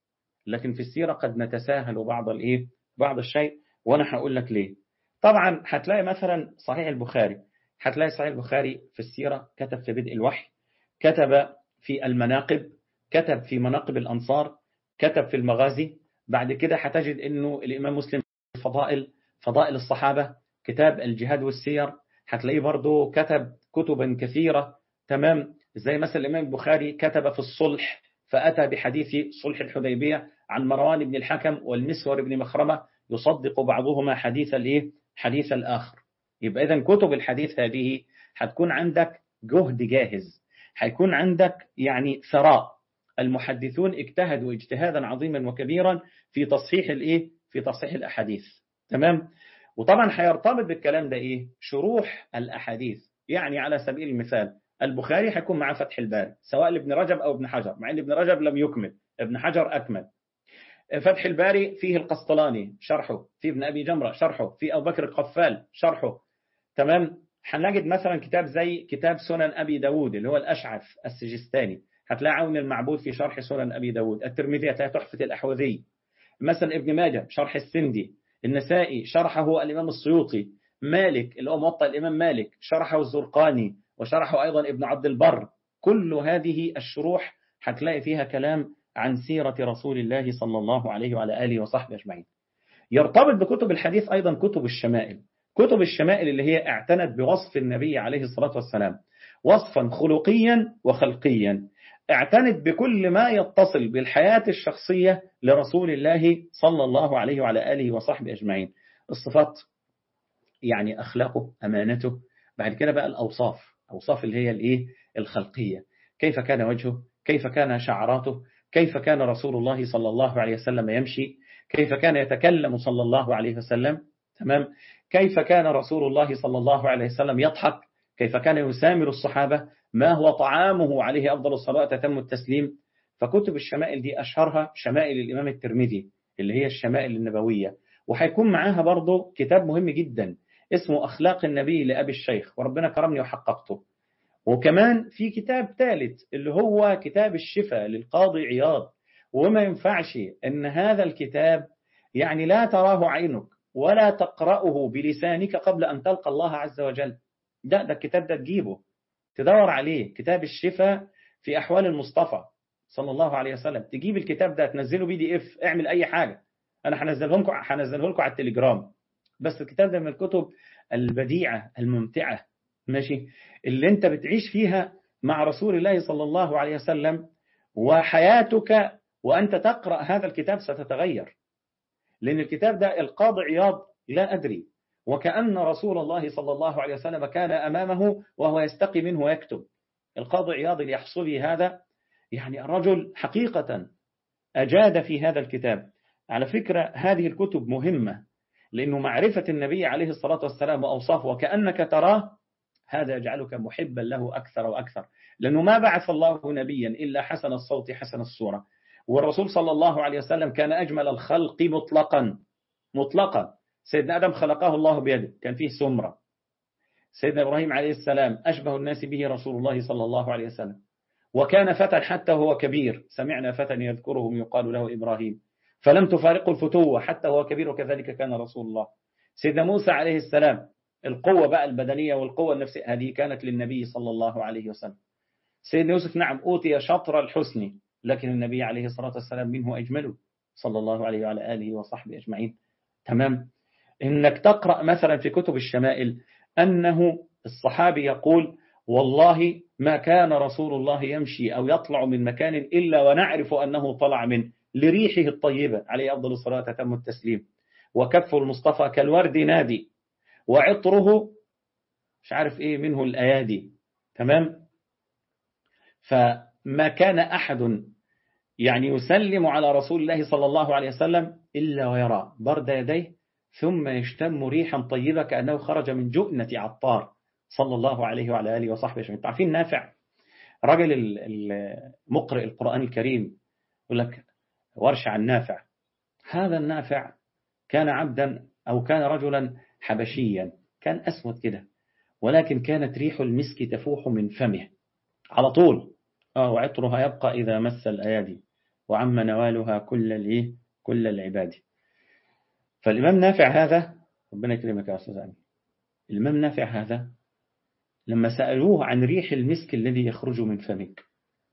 لكن في السيرة قد نتساهل بعض الإيه بعض الشيء وأنا هقول لك ليه طبعا هتلاقي مثلا صحيح البخاري هتلاقي صحيح البخاري في السيرة كتب في بدء الوحي كتب في المناقب كتب في مناقب الأنصار كتب في المغازي بعد كده هتجد أنه الإمام مسلم فضائل فضائل الصحابة كتاب الجهاد والسير هتلاقيه برضه كتب كتبا كثيرة تمام زي مثلا الإمام البخاري كتب في الصلح فأتى بحديث صلح الحديبية عن مروان بن الحكم والمسور بن مخرمة يصدق بعضهما حديث الايه حديث الآخر يبقى إذا كتب الحديث هذه هتكون عندك جهد جاهز هيكون عندك يعني ثراء المحدثون اجتهدوا اجتهادا عظيما وكبيرا في تصحيح الايه في تصحيح الاحاديث تمام وطبعا هيرتبط بالكلام ده ايه شروح الاحاديث يعني على سبيل المثال البخاري هيكون معاه فتح الباري سواء لابن رجب او ابن حجر مع ان ابن رجب لم يكمل ابن حجر اكمل فتح الباري فيه القسطلاني شرحه في ابن ابي جمره شرحه في ابو بكر القفال شرحه تمام هنجد مثلا كتاب زي كتاب سنن ابي داود اللي هو الاشعث السجستاني هتلاقي عون المعبود في شرح سنن ابي داود الترمذي هتلاقي تحفه الاحوذي مثلا ابن ماجه شرح السندي النسائي شرحه الامام السيوطي مالك اللي هو موطأ الامام مالك شرحه الزرقاني وشرحه ايضا ابن عبد البر كل هذه الشروح هتلاقي فيها كلام عن سيرة رسول الله صلى الله عليه وعلى آله وصحبه أجمعين يرتبط بكتب الحديث أيضا كتب الشمائل كتب الشمائل اللي هي اعتنت بوصف النبي عليه الصلاة والسلام وصفا خلقيا وخلقيا اعتنت بكل ما يتصل بالحياة الشخصية لرسول الله صلى الله عليه وعلى آله وصحبه أجمعين الصفات يعني أخلاقه أمانته بعد كده بقى الأوصاف أوصاف اللي هي الإيه الخلقية كيف كان وجهه كيف كان شعراته كيف كان رسول الله صلى الله عليه وسلم يمشي كيف كان يتكلم صلى الله عليه وسلم تمام كيف كان رسول الله صلى الله عليه وسلم يضحك كيف كان يسامر الصحابة ما هو طعامه عليه أفضل الصلاة تتم التسليم فكتب الشمائل دي أشهرها شمائل الإمام الترمذي اللي هي الشمائل النبوية وهيكون معاها برضه كتاب مهم جدا اسمه أخلاق النبي لأبي الشيخ وربنا كرمني وحققته وكمان في كتاب ثالث اللي هو كتاب الشفاء للقاضي عياض وما ينفعش ان هذا الكتاب يعني لا تراه عينك ولا تقرأه بلسانك قبل أن تلقى الله عز وجل ده ده الكتاب ده تجيبه تدور عليه كتاب الشفاء في أحوال المصطفى صلى الله عليه وسلم تجيب الكتاب ده تنزله بي دي اف اعمل أي حاجة أنا هنزله لكم هنزله لكم على التليجرام بس الكتاب ده من الكتب البديعة الممتعة ماشي اللي انت بتعيش فيها مع رسول الله صلى الله عليه وسلم وحياتك وأنت تقرأ هذا الكتاب ستتغير لأن الكتاب ده القاضي عياض لا أدري وكأن رسول الله صلى الله عليه وسلم كان أمامه وهو يستقي منه ويكتب القاضي عياض اليحصلي هذا يعني الرجل حقيقة أجاد في هذا الكتاب على فكرة هذه الكتب مهمة لأنه معرفة النبي عليه الصلاة والسلام وأوصافه وكأنك تراه هذا يجعلك محبا له أكثر وأكثر لأنه ما بعث الله نبيا إلا حسن الصوت حسن الصورة والرسول صلى الله عليه وسلم كان أجمل الخلق مطلقا مطلقا سيدنا آدم خلقه الله بيده كان فيه سمرة سيدنا إبراهيم عليه السلام أشبه الناس به رسول الله صلى الله عليه وسلم وكان فتى حتى هو كبير سمعنا فتى يذكرهم يقال له إبراهيم فلم تفارقه الفتوة حتى هو كبير وكذلك كان رسول الله سيدنا موسى عليه السلام القوة بقى البدنية والقوة النفسية هذه كانت للنبي صلى الله عليه وسلم سيدنا يوسف نعم أوتي شطر الحسن لكن النبي عليه الصلاة والسلام منه أجمله صلى الله عليه وعلى آله وصحبه أجمعين تمام إنك تقرأ مثلا في كتب الشمائل أنه الصحابي يقول والله ما كان رسول الله يمشي أو يطلع من مكان إلا ونعرف أنه طلع من لريحه الطيبة عليه أفضل الصلاة تتم التسليم وكف المصطفى كالورد نادي وعطره مش عارف إيه منه الأيادي تمام فما كان أحد يعني يسلم على رسول الله صلى الله عليه وسلم إلا ويرى برد يديه ثم يشتم ريحا طيبة كأنه خرج من جؤنة عطار صلى الله عليه وعلى آله وصحبه أجمعين عارفين نافع رجل المقرئ القرآن الكريم يقول لك ورش عن نافع هذا النافع كان عبدا أو كان رجلا حبشيا كان أسود كده ولكن كانت ريح المسك تفوح من فمه على طول آه وعطرها يبقى إذا مس الأيادي وعم نوالها كل الإيه كل العباد فالإمام نافع هذا ربنا يكرمك يا أستاذ أمين الإمام نافع هذا لما سألوه عن ريح المسك الذي يخرج من فمك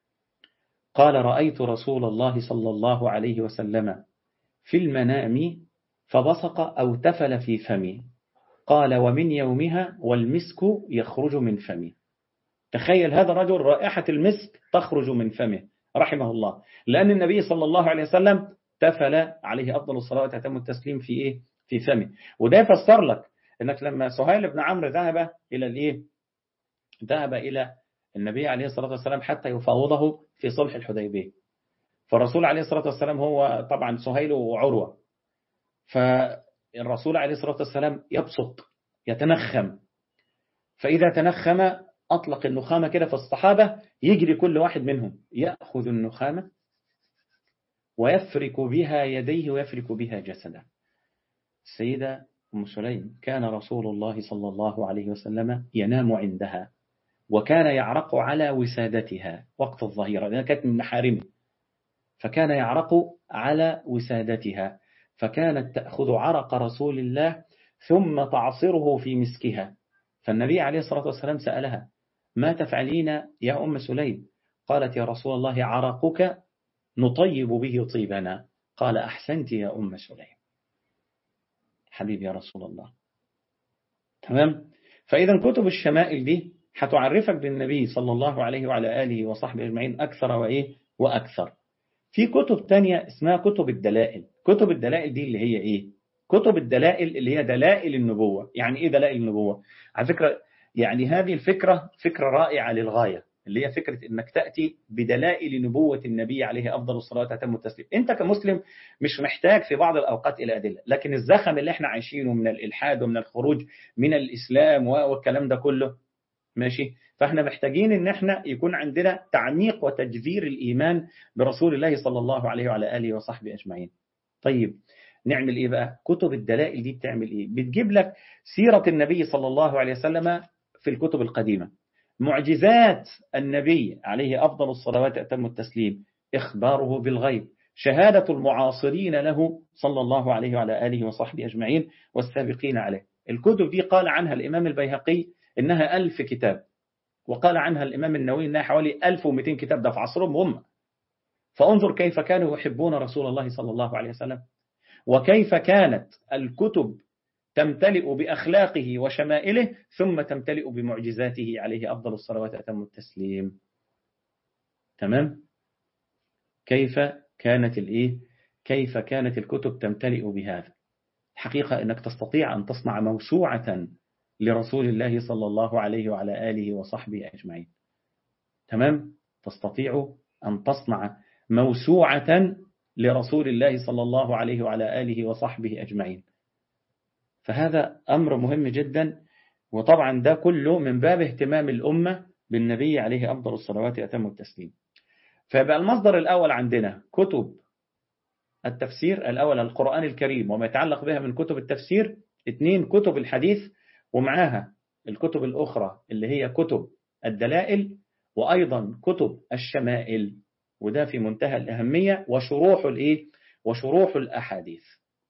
قال رأيت رسول الله صلى الله عليه وسلم في المنام فبصق أو تفل في فمي قال ومن يومها والمسك يخرج من فمي تخيل هذا الرجل رائحة المسك تخرج من فمه رحمه الله لأن النبي صلى الله عليه وسلم تفل عليه أفضل الصلاة وتتم التسليم في إيه؟ في فمه وده يفسر لك أنك لما سهيل بن عمرو ذهب إلى الإيه؟ ذهب إلى النبي عليه الصلاة والسلام حتى يفاوضه في صلح الحديبية فالرسول عليه الصلاة والسلام هو طبعا سهيل وعروة فالرسول عليه الصلاة والسلام يبسط يتنخم فإذا تنخم أطلق النخامة كده في الصحابة يجري كل واحد منهم يأخذ النخامة ويفرك بها يديه ويفرك بها جسده السيدة أم سليم كان رسول الله صلى الله عليه وسلم ينام عندها وكان يعرق على وسادتها وقت الظهيرة لأنها كانت من محارمه فكان يعرق على وسادتها فكانت تأخذ عرق رسول الله ثم تعصره في مسكها فالنبي عليه الصلاة والسلام سألها ما تفعلين يا أم سليم قالت يا رسول الله عرقك نطيب به طيبنا قال أحسنت يا أم سليم حبيبي يا رسول الله تمام فإذا كتب الشمائل دي هتعرفك بالنبي صلى الله عليه وعلى آله وصحبه أجمعين أكثر وإيه وأكثر في كتب تانية اسمها كتب الدلائل كتب الدلائل دي اللي هي إيه كتب الدلائل اللي هي دلائل النبوة يعني إيه دلائل النبوة على فكرة يعني هذه الفكرة فكرة رائعة للغاية اللي هي فكرة انك تأتي بدلائل نبوة النبي عليه أفضل الصلاة وتتم التسليم انت كمسلم مش محتاج في بعض الأوقات إلى أدلة لكن الزخم اللي احنا عايشينه من الإلحاد ومن الخروج من الإسلام والكلام ده كله ماشي فاحنا محتاجين ان احنا يكون عندنا تعميق وتجذير الإيمان برسول الله صلى الله عليه وعلى آله وصحبه أجمعين طيب نعمل ايه بقى كتب الدلائل دي بتعمل ايه بتجيب لك سيرة النبي صلى الله عليه وسلم في الكتب القديمة معجزات النبي عليه أفضل الصلوات أتم التسليم إخباره بالغيب شهادة المعاصرين له صلى الله عليه وعلى آله وصحبه أجمعين والسابقين عليه الكتب دي قال عنها الإمام البيهقي إنها ألف كتاب وقال عنها الإمام النووي إنها حوالي 1200 كتاب ده في عصرهم هم فانظر كيف كانوا يحبون رسول الله صلى الله عليه وسلم وكيف كانت الكتب تمتلئ بأخلاقه وشمائله ثم تمتلئ بمعجزاته عليه أفضل الصلوات أتم التسليم تمام كيف كانت الإيه كيف كانت الكتب تمتلئ بهذا الحقيقة أنك تستطيع أن تصنع موسوعة لرسول الله صلى الله عليه وعلى آله وصحبه أجمعين تمام تستطيع أن تصنع موسوعة لرسول الله صلى الله عليه وعلى آله وصحبه أجمعين فهذا أمر مهم جدا وطبعا ده كله من باب اهتمام الأمة بالنبي عليه أفضل الصلوات أتم التسليم فيبقى المصدر الأول عندنا كتب التفسير الأول القرآن الكريم وما يتعلق بها من كتب التفسير اثنين كتب الحديث ومعاها الكتب الأخرى اللي هي كتب الدلائل وأيضا كتب الشمائل وده في منتهى الأهمية وشروح الإيه؟ وشروح الأحاديث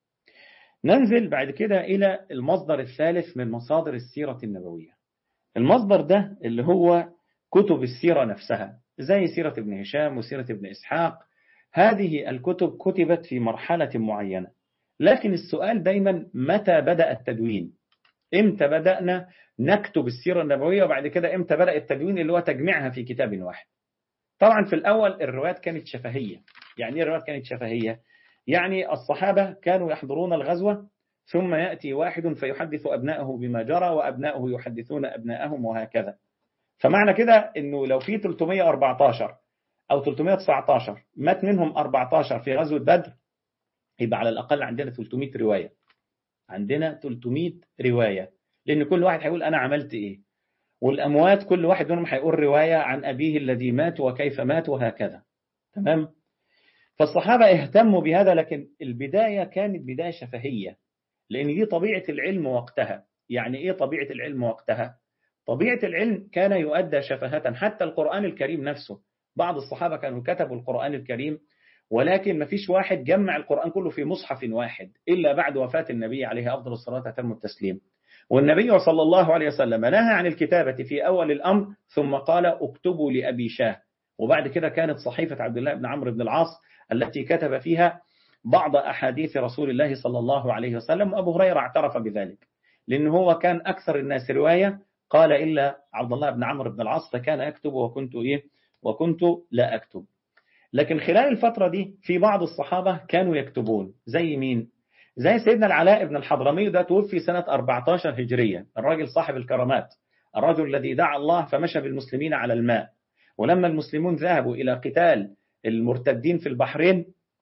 ننزل بعد كده إلى المصدر الثالث من مصادر السيرة النبوية المصدر ده اللي هو كتب السيرة نفسها زي سيرة ابن هشام وسيرة ابن إسحاق هذه الكتب كتبت في مرحلة معينة لكن السؤال دايما متى بدأ التدوين امتى بدأنا نكتب السيرة النبوية وبعد كده امتى بدأ التدوين اللي هو تجميعها في كتاب واحد طبعا في الأول الروايات كانت شفهية يعني ايه الروايات كانت شفهية يعني الصحابة كانوا يحضرون الغزوة ثم يأتي واحد فيحدث أبنائه بما جرى وأبنائه يحدثون أبنائهم وهكذا فمعنى كده أنه لو في 314 أو 319 مات منهم 14 في غزوة بدر يبقى على الأقل عندنا 300 رواية عندنا 300 رواية لأن كل واحد هيقول أنا عملت إيه والأموات كل واحد منهم هيقول رواية عن أبيه الذي مات وكيف مات وهكذا تمام فالصحابة اهتموا بهذا لكن البداية كانت بداية شفهية لأن دي طبيعة العلم وقتها يعني إيه طبيعة العلم وقتها طبيعة العلم كان يؤدى شفهة حتى القرآن الكريم نفسه بعض الصحابة كانوا كتبوا القرآن الكريم ولكن ما فيش واحد جمع القرآن كله في مصحف واحد إلا بعد وفاة النبي عليه أفضل الصلاة وتم التسليم والنبي صلى الله عليه وسلم نهى عن الكتابة في أول الأمر ثم قال اكتبوا لأبي شاه وبعد كده كانت صحيفة عبد الله بن عمرو بن العاص التي كتب فيها بعض أحاديث رسول الله صلى الله عليه وسلم وأبو هريرة اعترف بذلك لأنه هو كان أكثر الناس رواية قال إلا عبد الله بن عمرو بن العاص فكان يكتب وكنت إيه وكنت لا أكتب لكن خلال الفترة دي في بعض الصحابة كانوا يكتبون زي مين زي سيدنا العلاء بن الحضرمي ده توفي سنة 14 هجرية الراجل صاحب الكرامات الرجل الذي دعا الله فمشى بالمسلمين على الماء ولما المسلمون ذهبوا إلى قتال المرتدين في البحرين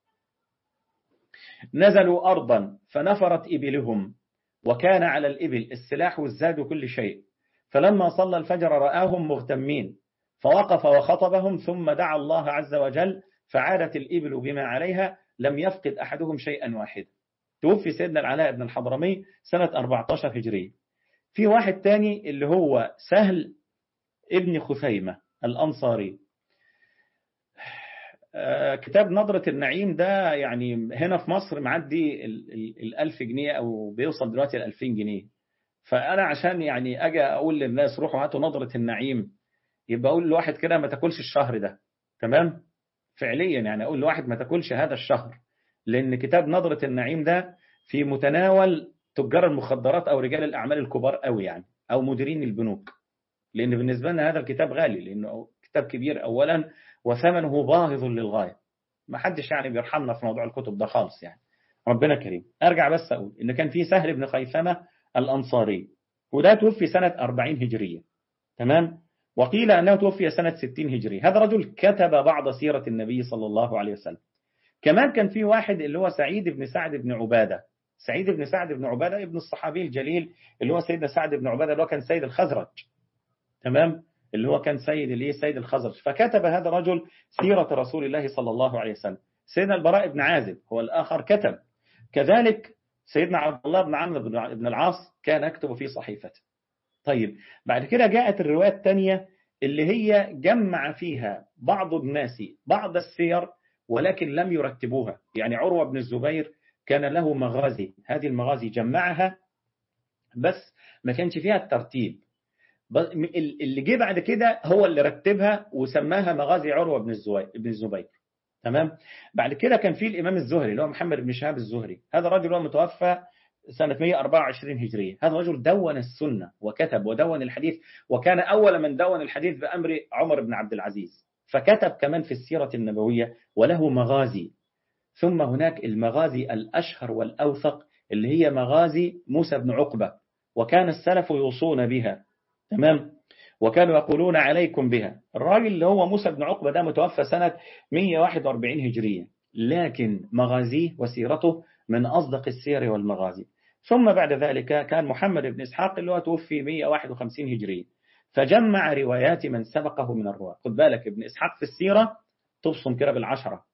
نزلوا أرضا فنفرت إبلهم وكان على الإبل السلاح والزاد وكل شيء فلما صلى الفجر رآهم مغتمين فوقف وخطبهم ثم دعا الله عز وجل فعادت الإبل بما عليها لم يفقد أحدهم شيئا واحدا توفي سيدنا العلاء بن الحضرمي سنة 14 هجرية في واحد تاني اللي هو سهل ابن خثيمة الأنصاري كتاب نظرة النعيم ده يعني هنا في مصر معدي الألف جنيه أو بيوصل دلوقتي الألفين جنيه فأنا عشان يعني أجي أقول للناس روحوا هاتوا نظرة النعيم يبقى أقول لواحد كده ما تاكلش الشهر ده تمام فعليا يعني أقول لواحد ما تاكلش هذا الشهر لأن كتاب نظرة النعيم ده في متناول تجار المخدرات أو رجال الأعمال الكبار قوي يعني أو مديرين البنوك لأن بالنسبة لنا هذا الكتاب غالي لأنه كتاب كبير أولا وثمنه باهظ للغاية ما حدش يعني بيرحمنا في موضوع الكتب ده خالص يعني ربنا كريم أرجع بس أقول إن كان في سهل بن خيثمة الأنصاري وده توفي سنة 40 هجرية تمام وقيل أنه توفي سنة 60 هجرية هذا رجل كتب بعض سيرة النبي صلى الله عليه وسلم كمان كان في واحد اللي هو سعيد بن سعد بن عبادة سعيد بن سعد بن عبادة ابن الصحابي الجليل اللي هو سيدنا سعد بن عبادة اللي هو كان سيد الخزرج تمام اللي هو كان سيد الايه سيد الخزرج فكتب هذا الرجل سيرة رسول الله صلى الله عليه وسلم سيدنا البراء بن عازب هو الآخر كتب كذلك سيدنا عبد الله بن عمرو بن العاص كان يكتب في صحيفته طيب بعد كده جاءت الرواية الثانية اللي هي جمع فيها بعض الناس بعض السير ولكن لم يرتبوها يعني عروة بن الزبير كان له مغازي هذه المغازي جمعها بس ما كانش فيها الترتيب اللي جه بعد كده هو اللي رتبها وسماها مغازي عروة بن الزبير بن الزبير تمام بعد كده كان في الإمام الزهري اللي هو محمد بن شهاب الزهري هذا الرجل هو متوفى سنة 124 هجرية هذا الرجل دون السنة وكتب ودون الحديث وكان أول من دون الحديث بأمر عمر بن عبد العزيز فكتب كمان في السيرة النبوية وله مغازي ثم هناك المغازي الأشهر والأوثق اللي هي مغازي موسى بن عقبة وكان السلف يوصون بها تمام وكانوا يقولون عليكم بها الراجل اللي هو موسى بن عقبة ده متوفى سنة 141 هجرية لكن مغازيه وسيرته من أصدق السير والمغازي ثم بعد ذلك كان محمد بن إسحاق اللي هو توفي 151 هجرية فجمع روايات من سبقه من الرواة خد بالك ابن إسحاق في السيرة تبصم كده بالعشرة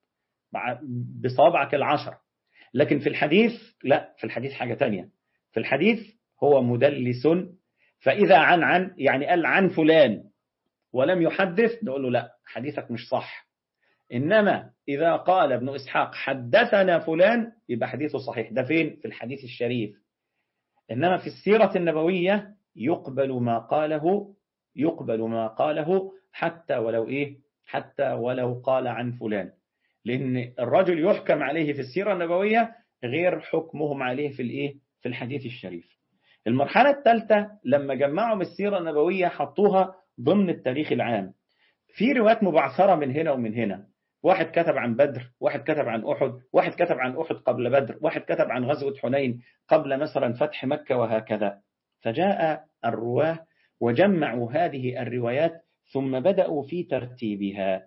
بصوابعك العشرة لكن في الحديث لا في الحديث حاجة تانية في الحديث هو مدلس فإذا عن عن يعني قال عن فلان ولم يحدث نقول له لا حديثك مش صح إنما إذا قال ابن إسحاق حدثنا فلان يبقى حديثه صحيح ده فين في الحديث الشريف إنما في السيرة النبوية يقبل ما قاله يقبل ما قاله حتى ولو إيه حتى ولو قال عن فلان لأن الرجل يحكم عليه في السيرة النبوية غير حكمهم عليه في الإيه في الحديث الشريف المرحلة الثالثة لما جمعوا السيرة النبوية حطوها ضمن التاريخ العام في روايات مبعثرة من هنا ومن هنا واحد كتب عن بدر واحد كتب عن أحد واحد كتب عن أحد قبل بدر واحد كتب عن غزوة حنين قبل مثلا فتح مكة وهكذا فجاء الرواه وجمعوا هذه الروايات ثم بدأوا في ترتيبها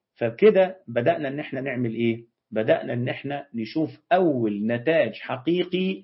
فبكده بدأنا ان احنا نعمل ايه بدأنا ان احنا نشوف اول نتاج حقيقي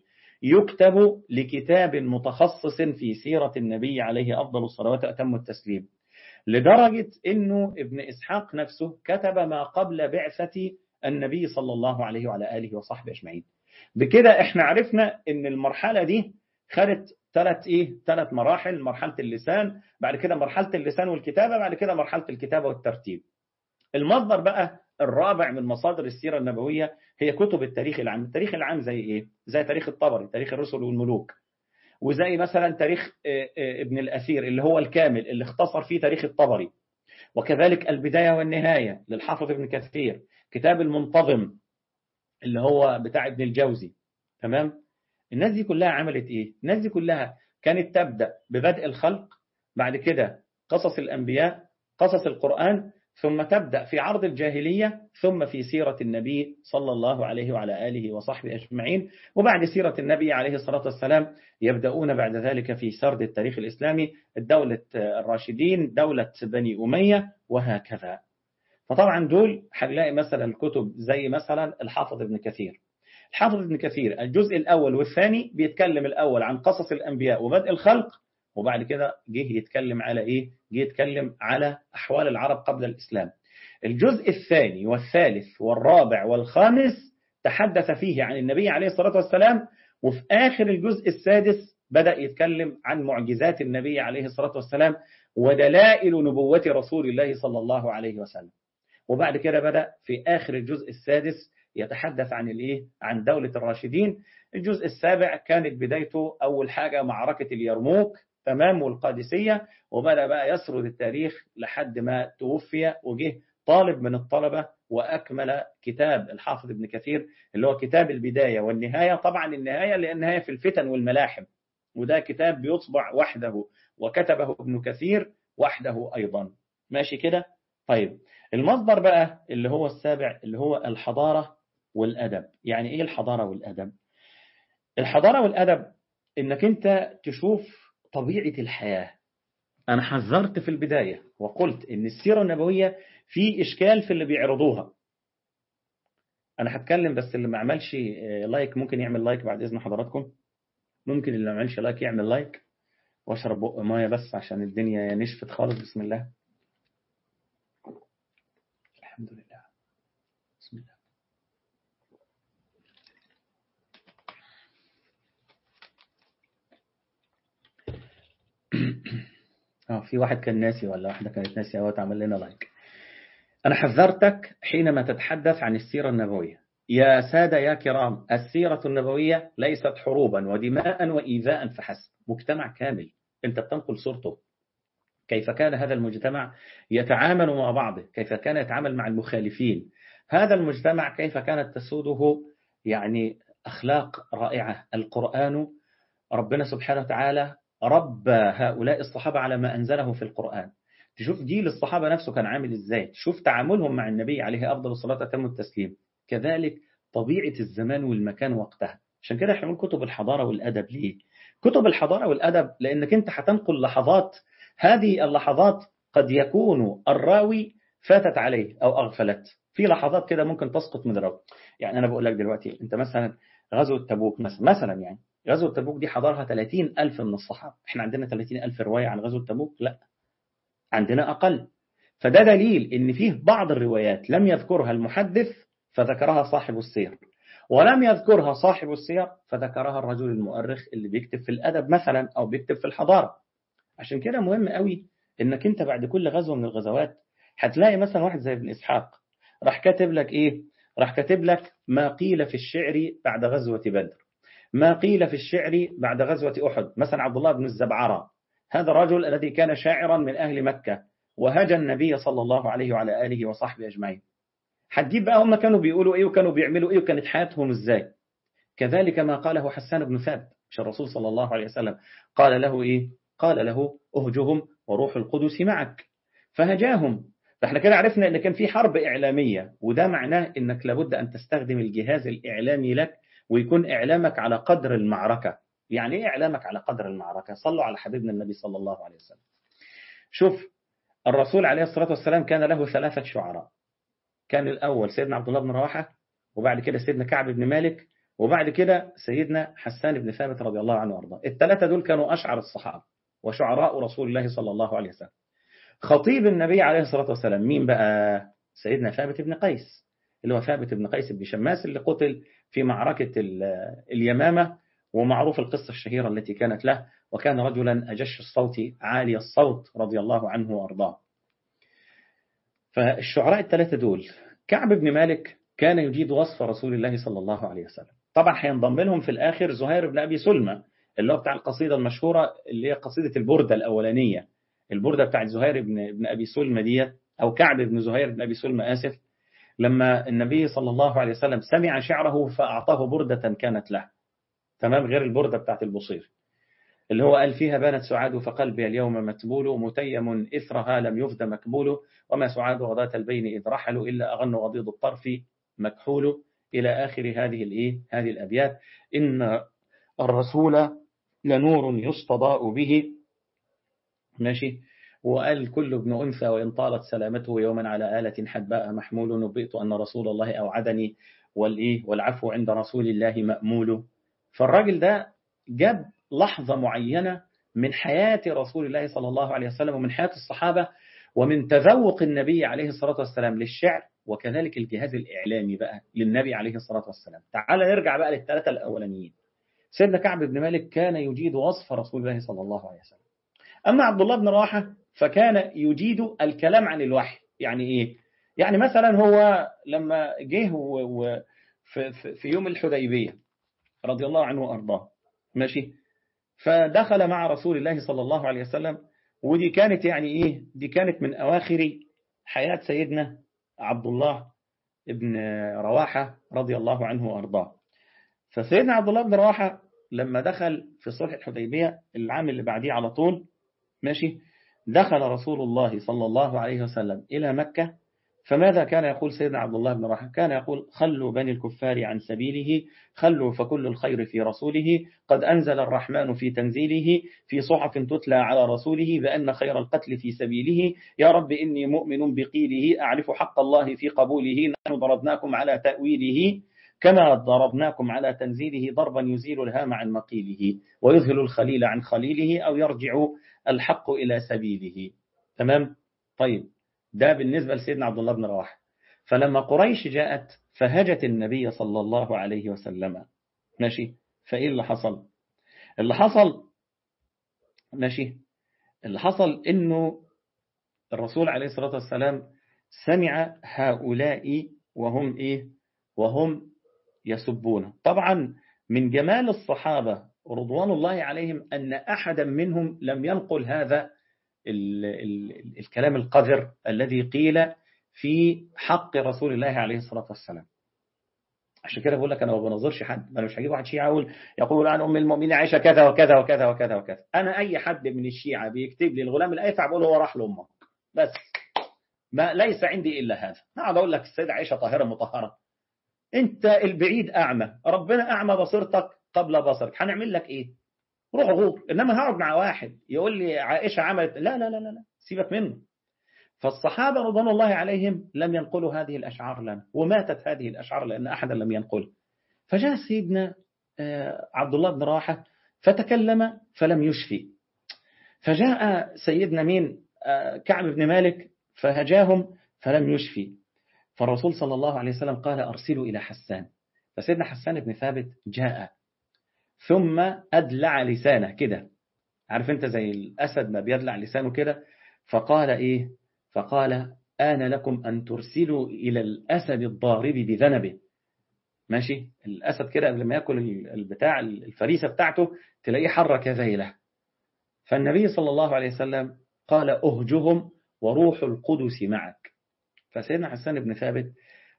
يكتب لكتاب متخصص في سيرة النبي عليه أفضل الصلوات وأتم التسليم لدرجة أنه ابن إسحاق نفسه كتب ما قبل بعثة النبي صلى الله عليه وعلى آله وصحبه أجمعين بكده احنا عرفنا ان المرحلة دي خدت ثلاث ايه ثلاث مراحل مرحلة اللسان بعد كده مرحلة اللسان والكتابة بعد كده مرحلة الكتابة والترتيب المصدر بقى الرابع من مصادر السيرة النبوية هي كتب التاريخ العام التاريخ العام زي ايه زي تاريخ الطبري تاريخ الرسل والملوك وزي مثلا تاريخ ابن الأثير اللي هو الكامل اللي اختصر فيه تاريخ الطبري وكذلك البداية والنهاية للحافظ ابن كثير كتاب المنتظم اللي هو بتاع ابن الجوزي تمام الناس دي كلها عملت ايه الناس دي كلها كانت تبدأ ببدء الخلق بعد كده قصص الأنبياء قصص القرآن ثم تبدأ في عرض الجاهلية ثم في سيرة النبي صلى الله عليه وعلى آله وصحبه أجمعين وبعد سيرة النبي عليه الصلاة والسلام يبدأون بعد ذلك في سرد التاريخ الإسلامي دولة الراشدين دولة بني أمية وهكذا فطبعا دول هنلاقي مثلا الكتب زي مثلا الحافظ ابن كثير الحافظ ابن كثير الجزء الأول والثاني بيتكلم الأول عن قصص الأنبياء وبدء الخلق وبعد كده جه يتكلم على إيه؟ جه يتكلم على أحوال العرب قبل الإسلام الجزء الثاني والثالث والرابع والخامس تحدث فيه عن النبي عليه الصلاة والسلام وفي آخر الجزء السادس بدأ يتكلم عن معجزات النبي عليه الصلاة والسلام ودلائل نبوة رسول الله صلى الله عليه وسلم وبعد كده بدأ في آخر الجزء السادس يتحدث عن الايه عن دولة الراشدين الجزء السابع كانت بدايته أول حاجة معركة اليرموك تمام والقادسية وبدأ بقى يسرد التاريخ لحد ما توفي وجه طالب من الطلبة وأكمل كتاب الحافظ ابن كثير اللي هو كتاب البداية والنهاية طبعا النهاية لأن هي في الفتن والملاحم وده كتاب بيطبع وحده وكتبه ابن كثير وحده أيضا ماشي كده طيب المصدر بقى اللي هو السابع اللي هو الحضارة والأدب يعني إيه الحضارة والأدب الحضارة والأدب إنك أنت تشوف طبيعة الحياة أنا حذرت في البداية وقلت إن السيرة النبوية في إشكال في اللي بيعرضوها أنا هتكلم بس اللي ما عملش لايك ممكن يعمل لايك بعد إذن حضراتكم ممكن اللي ما عملش لايك يعمل لايك واشرب بق ميه بس عشان الدنيا نشفت خالص بسم الله الحمد لله بسم الله اه في واحد كان ناسي ولا واحدة كانت ناسية اهو تعمل لنا لايك أنا حذرتك حينما تتحدث عن السيرة النبوية يا سادة يا كرام السيرة النبوية ليست حروبا ودماء وإيذاء فحسب مجتمع كامل أنت بتنقل صورته كيف كان هذا المجتمع يتعامل مع بعضه كيف كان يتعامل مع المخالفين هذا المجتمع كيف كانت تسوده يعني أخلاق رائعة القرآن ربنا سبحانه وتعالى رب هؤلاء الصحابة على ما أنزله في القرآن تشوف جيل الصحابة نفسه كان عامل إزاي تشوف تعاملهم مع النبي عليه أفضل الصلاة وأتم التسليم كذلك طبيعة الزمان والمكان وقتها عشان كده احنا بنقول كتب الحضارة والأدب ليه كتب الحضارة والأدب لأنك أنت هتنقل لحظات هذه اللحظات قد يكون الراوي فاتت عليه أو أغفلت في لحظات كده ممكن تسقط من الراوي يعني أنا بقول لك دلوقتي أنت مثلا غزوة تبوك مثلا مثلا يعني غزوة تبوك دي حضرها 30 ألف من الصحابة احنا عندنا 30 ألف رواية عن غزوة تبوك لا عندنا أقل فده دليل ان فيه بعض الروايات لم يذكرها المحدث فذكرها صاحب السير ولم يذكرها صاحب السير فذكرها الرجل المؤرخ اللي بيكتب في الأدب مثلا أو بيكتب في الحضارة عشان كده مهم قوي انك انت بعد كل غزوة من الغزوات هتلاقي مثلا واحد زي ابن إسحاق راح كاتب لك ايه راح كاتب لك ما قيل في الشعر بعد غزوة بدر ما قيل في الشعر بعد غزوة أحد مثلا عبد الله بن الزبعرة هذا الرجل الذي كان شاعرا من أهل مكة وهجى النبي صلى الله عليه وعلى آله وصحبه أجمعين هتجيب بقى هم كانوا بيقولوا إيه وكانوا بيعملوا إيه وكانت حياتهم إزاي كذلك ما قاله حسان بن ثابت مش الرسول صلى الله عليه وسلم قال له إيه قال له أهجهم وروح القدس معك فهجاهم فاحنا كده عرفنا ان كان في حرب إعلامية وده معناه انك لابد أن تستخدم الجهاز الإعلامي لك ويكون إعلامك على قدر المعركة يعني إيه إعلامك على قدر المعركة صلوا على حبيبنا النبي صلى الله عليه وسلم شوف الرسول عليه الصلاة والسلام كان له ثلاثة شعراء كان الأول سيدنا عبد الله بن رواحة وبعد كده سيدنا كعب بن مالك وبعد كده سيدنا حسان بن ثابت رضي الله عنه وارضاه الثلاثة دول كانوا أشعر الصحابة وشعراء رسول الله صلى الله عليه وسلم خطيب النبي عليه الصلاة والسلام مين بقى سيدنا ثابت بن قيس اللي هو ثابت بن قيس بن شماس اللي قتل في معركة اليمامة ومعروف القصة الشهيرة التي كانت له وكان رجلا أجش الصوت عالي الصوت رضي الله عنه وأرضاه فالشعراء الثلاثة دول كعب بن مالك كان يجيد وصف رسول الله صلى الله عليه وسلم طبعا هينضم لهم في الآخر زهير بن أبي سلمى اللي هو بتاع القصيدة المشهورة اللي هي قصيدة البردة الأولانية البردة بتاعت زهير بن, بن أبي سلمى ديت أو كعب بن زهير بن أبي سلمى آسف لما النبي صلى الله عليه وسلم سمع شعره فأعطاه بردة كانت له تمام غير البردة بتاعت البصير اللي هو قال فيها بانت سعاد فقلبي اليوم متبول متيم إثرها لم يفد مكبول وما سعاد غداة البين إذ رحلوا إلا أغن غضيض الطرف مكحول إلى آخر هذه الإيه هذه الأبيات إن الرسول لنور يستضاء به ماشي وقال كل ابن أنثى وإن طالت سلامته يوما على آلة حدباء محمول نبئت أن رسول الله أوعدني والإيه والعفو عند رسول الله مأمول فالراجل ده جاب لحظة معينة من حياة رسول الله صلى الله عليه وسلم ومن حياة الصحابة ومن تذوق النبي عليه الصلاة والسلام للشعر وكذلك الجهاز الإعلامي بقى للنبي عليه الصلاة والسلام تعال نرجع بقى للثلاثة الأولانيين سيدنا كعب بن مالك كان يجيد وصف رسول الله صلى الله عليه وسلم أما عبد الله بن رواحة فكان يجيد الكلام عن الوحي يعني إيه؟ يعني مثلا هو لما جه في يوم الحديبية رضي الله عنه وأرضاه ماشي فدخل مع رسول الله صلى الله عليه وسلم ودي كانت يعني إيه دي كانت من أواخر حياة سيدنا عبد الله بن رواحة رضي الله عنه وأرضاه فسيدنا عبد الله بن رواحة لما دخل في صلح الحديبية العام اللي بعديه على طول ماشي دخل رسول الله صلى الله عليه وسلم إلى مكة فماذا كان يقول سيدنا عبد الله بن رواحة كان يقول خلوا بني الكفار عن سبيله خلوا فكل الخير في رسوله قد أنزل الرحمن في تنزيله في صحف تتلى على رسوله بأن خير القتل في سبيله يا رب إني مؤمن بقيله أعرف حق الله في قبوله نحن ضربناكم على تأويله كما ضربناكم على تنزيله ضربا يزيل الهام عن مقيله ويذهل الخليل عن خليله أو يرجع الحق إلى سبيله تمام طيب ده بالنسبة لسيدنا عبد الله بن رواحة فلما قريش جاءت فهجت النبي صلى الله عليه وسلم ماشي فإيه اللي حصل اللي حصل ماشي اللي حصل إنه الرسول عليه الصلاة والسلام سمع هؤلاء وهم إيه وهم يسبون طبعا من جمال الصحابة رضوان الله عليهم أن أحدا منهم لم ينقل هذا ال ال الكلام القذر الذي قيل في حق رسول الله عليه الصلاة والسلام عشان كده بقول لك انا ما بنظرش حد انا مش هجيب واحد شيعي اقول يقول عن ام المؤمنين عائشه كذا وكذا وكذا وكذا وكذا انا اي حد من الشيعه بيكتب لي الغلام الايفع بقول هو راح لامك بس ما ليس عندي الا هذا اقعد اقول لك السيده عائشه طاهره مطهره انت البعيد اعمى ربنا اعمى بصيرتك قبل بصرك هنعمل لك ايه روح غور انما هقعد مع واحد يقول لي عائشه عملت لا لا لا لا, لا. سيبك منه فالصحابة رضوان الله عليهم لم ينقلوا هذه الأشعار لنا وماتت هذه الأشعار لأن أحدا لم ينقل فجاء سيدنا عبد الله بن راحة فتكلم فلم يشفي فجاء سيدنا مين كعب بن مالك فهجاهم فلم يشفي فالرسول صلى الله عليه وسلم قال أرسلوا إلى حسان فسيدنا حسان بن ثابت جاء ثم أدلع لسانه كده عارف انت زي الأسد ما بيدلع لسانه كده فقال إيه فقال آن لكم أن ترسلوا إلى الأسد الضارب بذنبه ماشي الأسد كده قبل ما يأكل البتاع الفريسة بتاعته تلاقيه حرك ذيله فالنبي صلى الله عليه وسلم قال أهجهم وروح القدس معك فسيدنا حسان بن ثابت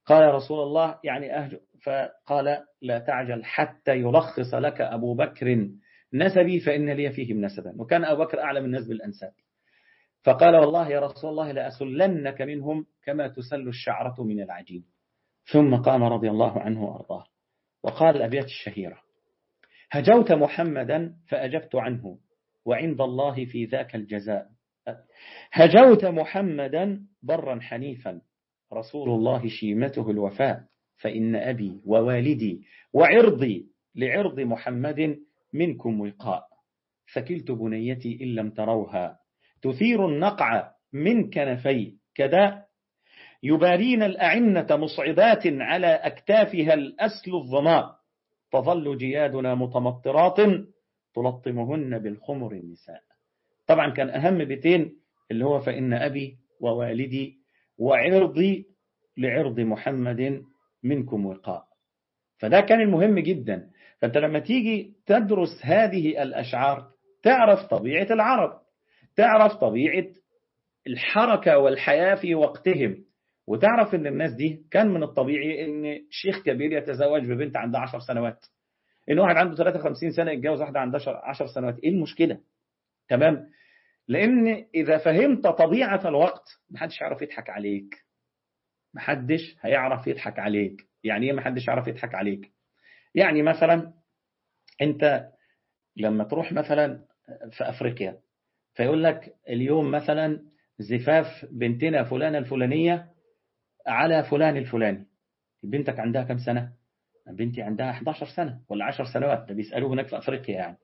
قال يا رسول الله يعني أهجر فقال لا تعجل حتى يلخص لك أبو بكر نسبي فإن لي فيهم نسبا وكان أبو بكر أعلم الناس بالأنساب فقال والله يا رسول الله لأسلنك منهم كما تسل الشعرة من العجين ثم قام رضي الله عنه وأرضاه وقال الأبيات الشهيرة هجوت محمدا فأجبت عنه وعند الله في ذاك الجزاء هجوت محمدا برا حنيفا رسول الله شيمته الوفاء فإن أبي ووالدي وعرضي لعرض محمد منكم وقاء فكلت بنيتي إن لم تروها تثير النقع من كنفي كداء يبارين الأعنة مصعبات على أكتافها الأسل الظماء تظل جيادنا متمطرات تلطمهن بالخمر النساء طبعا كان أهم بيتين اللي هو فإن أبي ووالدي وعرضي لعرض محمد منكم وقاء فده كان المهم جدا فأنت لما تيجي تدرس هذه الأشعار تعرف طبيعة العرب تعرف طبيعة الحركة والحياة في وقتهم وتعرف ان الناس دي كان من الطبيعي ان شيخ كبير يتزوج ببنت عندها 10 سنوات ان واحد عنده 53 سنة يتجوز واحدة عندها 10 سنوات ايه المشكلة تمام لان اذا فهمت طبيعة الوقت محدش يعرف يضحك عليك محدش هيعرف يضحك عليك يعني ايه محدش يعرف يضحك عليك يعني مثلا انت لما تروح مثلا في افريقيا فيقول لك اليوم مثلا زفاف بنتنا فلانة الفلانية على فلان الفلاني بنتك عندها كم سنة بنتي عندها 11 سنة ولا 10 سنوات ده بيسألوه هناك في أفريقيا يعني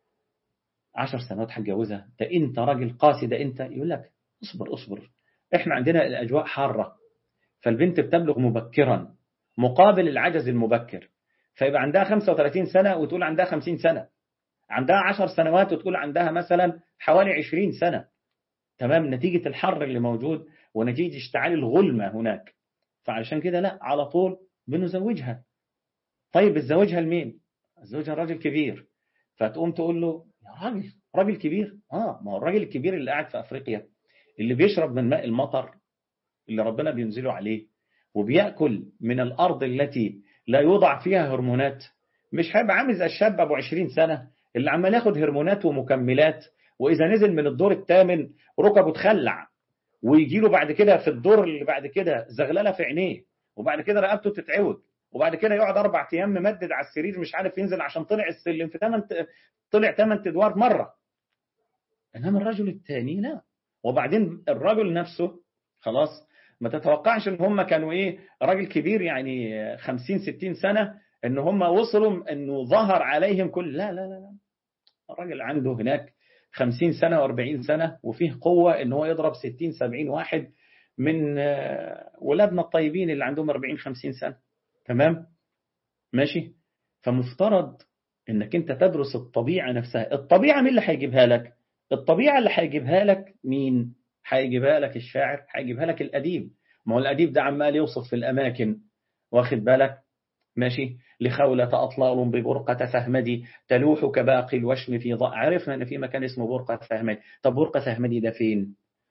10 سنوات هتجوزها ده أنت راجل قاسي ده أنت يقول لك اصبر اصبر احنا عندنا الأجواء حارة فالبنت بتبلغ مبكرا مقابل العجز المبكر فيبقى عندها 35 سنة وتقول عندها 50 سنة عندها 10 سنوات وتقول عندها مثلا حوالي 20 سنة تمام نتيجة الحر اللي موجود ونتيجة اشتعال الغلمة هناك فعشان كده لا على طول بنزوجها طيب بتزوجها لمين زوجها راجل كبير فتقوم تقول له يا راجل راجل كبير اه ما هو الراجل الكبير اللي قاعد في افريقيا اللي بيشرب من ماء المطر اللي ربنا بينزله عليه وبيأكل من الأرض التي لا يوضع فيها هرمونات مش هيبقى عامل زي الشاب أبو 20 سنة اللي عمال ياخد هرمونات ومكملات وإذا نزل من الدور الثامن ركبه تخلع ويجي له بعد كده في الدور اللي بعد كده زغلله في عينيه وبعد كده رقبته تتعوج وبعد كده يقعد اربع ايام ممدد على السرير مش عارف ينزل عشان طلع السلم في ثمان طلع ثمان ادوار مره انما الرجل الثاني لا وبعدين الرجل نفسه خلاص ما تتوقعش ان هم كانوا ايه راجل كبير يعني 50 60 سنه ان هم وصلوا انه ظهر عليهم كل لا لا لا لا الراجل عنده هناك 50 سنة و40 سنة وفيه قوة ان هو يضرب 60 70 واحد من ولادنا الطيبين اللي عندهم 40 50 سنة تمام ماشي فمفترض انك انت تدرس الطبيعة نفسها الطبيعة مين اللي هيجيبها لك الطبيعة اللي هيجيبها لك مين هيجيبها لك الشاعر هيجيبها لك الأديب ما هو الأديب ده عمال يوصف في الأماكن واخد بالك ماشي لخولة أطلال ببرقة فهمدي تلوح كباقي الوشم في ضاء عرفنا أن في مكان اسمه برقة فهمدي طب برقة فهمدي ده فين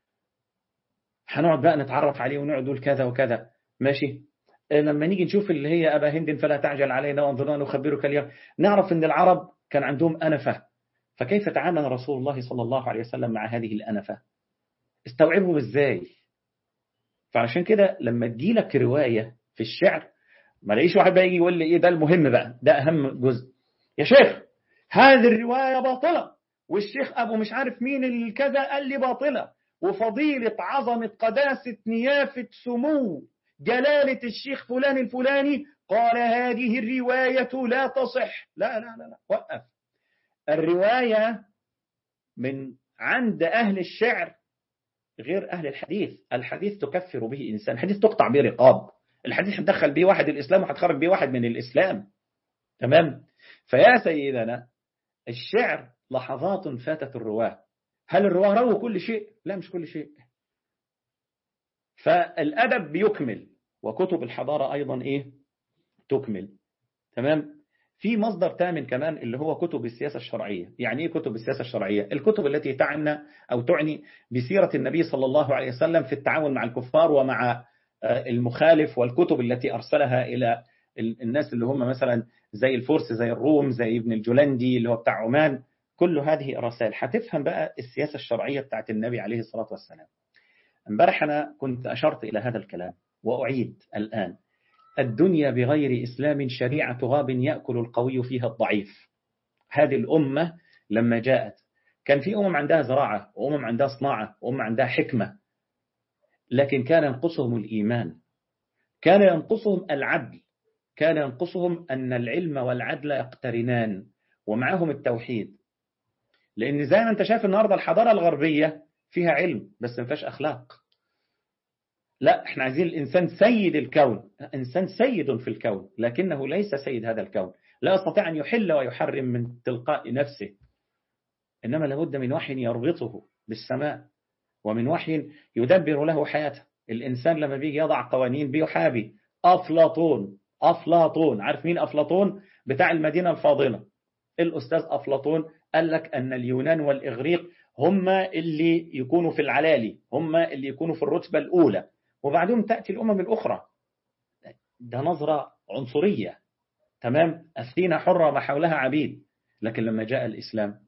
هنقعد بقى نتعرف عليه ونقعد نقول كذا وكذا ماشي لما نيجي نشوف اللي هي أبا هند فلا تعجل علينا وانظرنا نخبرك اليوم نعرف أن العرب كان عندهم أنفة فكيف تعامل رسول الله صلى الله عليه وسلم مع هذه الأنفة استوعبه ازاي فعشان كده لما تجيلك رواية في الشعر ما لاقيش واحد بقى يجي يقول لي ايه ده المهم بقى ده اهم جزء يا شيخ هذه الرواية باطلة والشيخ ابو مش عارف مين الكذا قال لي باطلة وفضيلة عظمة قداسة نيافة سمو جلالة الشيخ فلان الفلاني قال هذه الرواية لا تصح لا لا لا, لا. وقف الرواية من عند أهل الشعر غير أهل الحديث الحديث تكفر به إنسان الحديث تقطع به رقاب الحديث هتدخل به واحد الإسلام وهتخرج به واحد من الإسلام تمام فيا سيدنا الشعر لحظات فاتت الرواة هل الرواة رووا كل شيء لا مش كل شيء فالأدب بيكمل وكتب الحضارة أيضا إيه تكمل تمام في مصدر ثامن كمان اللي هو كتب السياسة الشرعية يعني إيه كتب السياسة الشرعية الكتب التي تعنى أو تعني بسيرة النبي صلى الله عليه وسلم في التعامل مع الكفار ومع المخالف والكتب التي أرسلها إلى الناس اللي هم مثلا زي الفرس زي الروم زي ابن الجولندي اللي هو بتاع عمان كل هذه رسائل هتفهم بقى السياسة الشرعية بتاعت النبي عليه الصلاة والسلام امبارح أنا كنت أشرت إلى هذا الكلام وأعيد الآن الدنيا بغير إسلام شريعة غاب يأكل القوي فيها الضعيف هذه الأمة لما جاءت كان في أمم عندها زراعة وأمم عندها صناعة وأمم عندها حكمة لكن كان ينقصهم الإيمان كان ينقصهم العدل كان ينقصهم أن العلم والعدل يقترنان ومعهم التوحيد لأن زي ما أنت شايف النهاردة الحضارة الغربية فيها علم بس ما فيهاش أخلاق لا احنا عايزين الإنسان سيد الكون إنسان سيد في الكون لكنه ليس سيد هذا الكون لا يستطيع أن يحل ويحرم من تلقاء نفسه إنما لابد من وحي يربطه بالسماء ومن وحي يدبر له حياته الإنسان لما بيجي يضع قوانين بيحابي أفلاطون أفلاطون عارف مين أفلاطون بتاع المدينة الفاضلة الأستاذ أفلاطون قال لك أن اليونان والإغريق هم اللي يكونوا في العلالي هم اللي يكونوا في الرتبة الأولى وبعدهم تأتي الأمم الأخرى ده نظرة عنصرية تمام أثينا حرة ما حولها عبيد لكن لما جاء الإسلام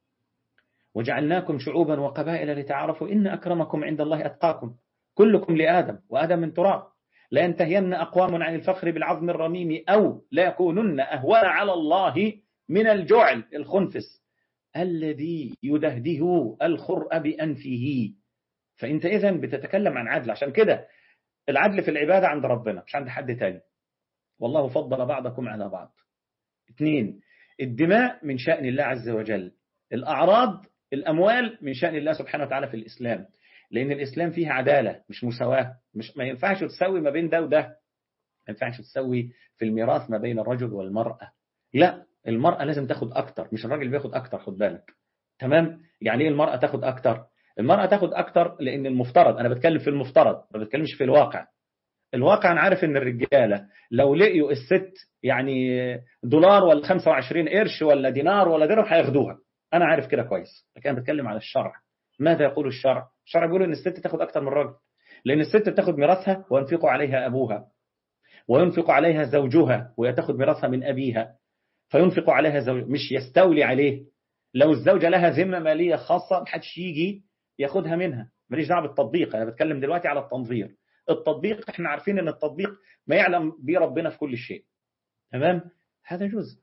وجعلناكم شعوبا وقبائل لتعارفوا إن أكرمكم عند الله أتقاكم كلكم لآدم وآدم من تراب لا ينتهين أقوام عن الفخر بالعظم الرميم أو لا يكونن أهون على الله من الجعل الخنفس الذي يدهده الخرء بأنفه فأنت إذن بتتكلم عن عدل عشان كده العدل في العبادة عند ربنا مش عند حد تاني والله فضل بعضكم على بعض اثنين الدماء من شأن الله عز وجل الأعراض الأموال من شأن الله سبحانه وتعالى في الإسلام لأن الإسلام فيه عدالة مش مساواة مش ما ينفعش تسوي ما بين ده وده ما ينفعش تسوي في الميراث ما بين الرجل والمرأة لا المرأة لازم تاخد أكتر مش الراجل بياخد أكتر خد بالك تمام يعني ايه المرأة تاخد أكتر المرأة تاخد أكتر لأن المفترض أنا بتكلم في المفترض ما بتكلمش في الواقع الواقع أنا عارف إن الرجالة لو لقيوا الست يعني دولار ولا 25 قرش ولا دينار ولا درهم هياخدوها أنا عارف كده كويس لكن أنا بتكلم على الشرع ماذا يقول الشرع الشرع بيقول إن الست تاخد أكتر من الراجل لأن الست بتاخد ميراثها وينفق عليها أبوها وينفق عليها زوجها وهي تاخد ميراثها من أبيها فينفق عليها زوج مش يستولي عليه لو الزوجة لها ذمة مالية خاصة محدش يجي ياخدها منها ماليش دعوه بالتطبيق انا بتكلم دلوقتي على التنظير التطبيق احنا عارفين ان التطبيق ما يعلم به ربنا في كل شيء تمام هذا جزء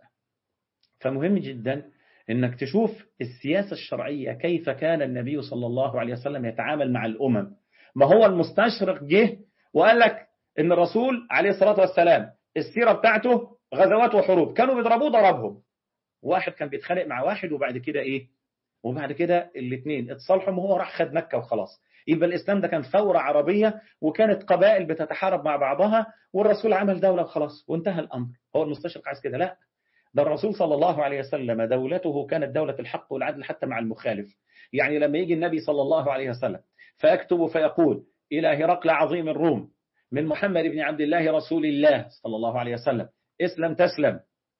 فمهم جدا انك تشوف السياسة الشرعية كيف كان النبي صلى الله عليه وسلم يتعامل مع الامم ما هو المستشرق جه وقال لك ان الرسول عليه الصلاة والسلام السيرة بتاعته غزوات وحروب كانوا بيضربوه ضربهم واحد كان بيتخانق مع واحد وبعد كده ايه وبعد كده الاثنين اتصالحوا وهو راح خد مكة وخلاص يبقى الإسلام ده كان ثورة عربية وكانت قبائل بتتحارب مع بعضها والرسول عمل دولة وخلاص وانتهى الأمر هو المستشرق عايز كده لا ده الرسول صلى الله عليه وسلم دولته كانت دولة الحق والعدل حتى مع المخالف يعني لما يجي النبي صلى الله عليه وسلم فيكتب فيقول إلى هرقل عظيم الروم من محمد بن عبد الله رسول الله صلى الله عليه وسلم اسلم تسلم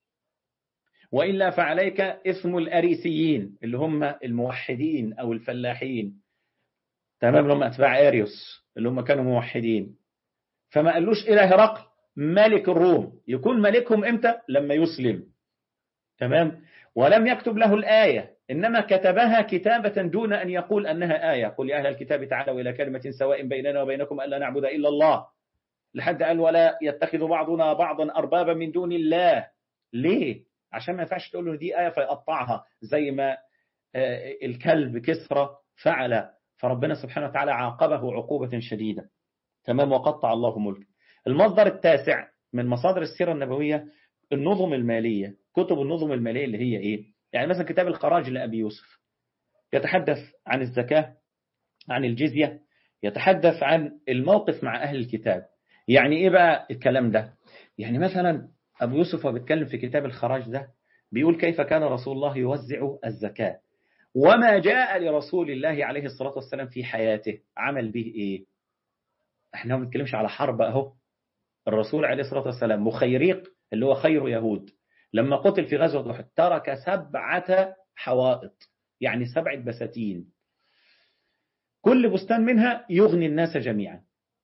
وإلا فعليك اسم الأريسيين اللي هم الموحدين أو الفلاحين تمام اللي هم أتباع أريوس اللي هم كانوا موحدين فما قالوش إلى هرقل ملك الروم يكون ملكهم إمتى لما يسلم تمام ولم يكتب له الآية إنما كتبها كتابة دون أن يقول أنها آية قل يا أهل الكتاب تعالوا إلى كلمة سواء بيننا وبينكم ألا نعبد إلا الله لحد قال ولا يتخذ بعضنا بعضا أربابا من دون الله ليه عشان ما ينفعش تقول له دي آية فيقطعها زي ما الكلب كسرى فعل فربنا سبحانه وتعالى عاقبه عقوبة شديدة تمام وقطع الله ملك المصدر التاسع من مصادر السيرة النبوية النظم المالية كتب النظم المالية اللي هي إيه يعني مثلا كتاب الخراج لأبي يوسف يتحدث عن الزكاة عن الجزية يتحدث عن الموقف مع أهل الكتاب يعني إيه بقى الكلام ده يعني مثلا أبو يوسف وبيتكلم في كتاب الخراج ده بيقول كيف كان رسول الله يوزع الزكاة وما جاء لرسول الله عليه الصلاة والسلام في حياته عمل به إيه احنا ما بنتكلمش على حرب أهو الرسول عليه الصلاة والسلام مخيريق اللي هو خير يهود لما قتل في غزوة أحد ترك سبعة حوائط يعني سبعة بساتين كل بستان منها يغني الناس جميعا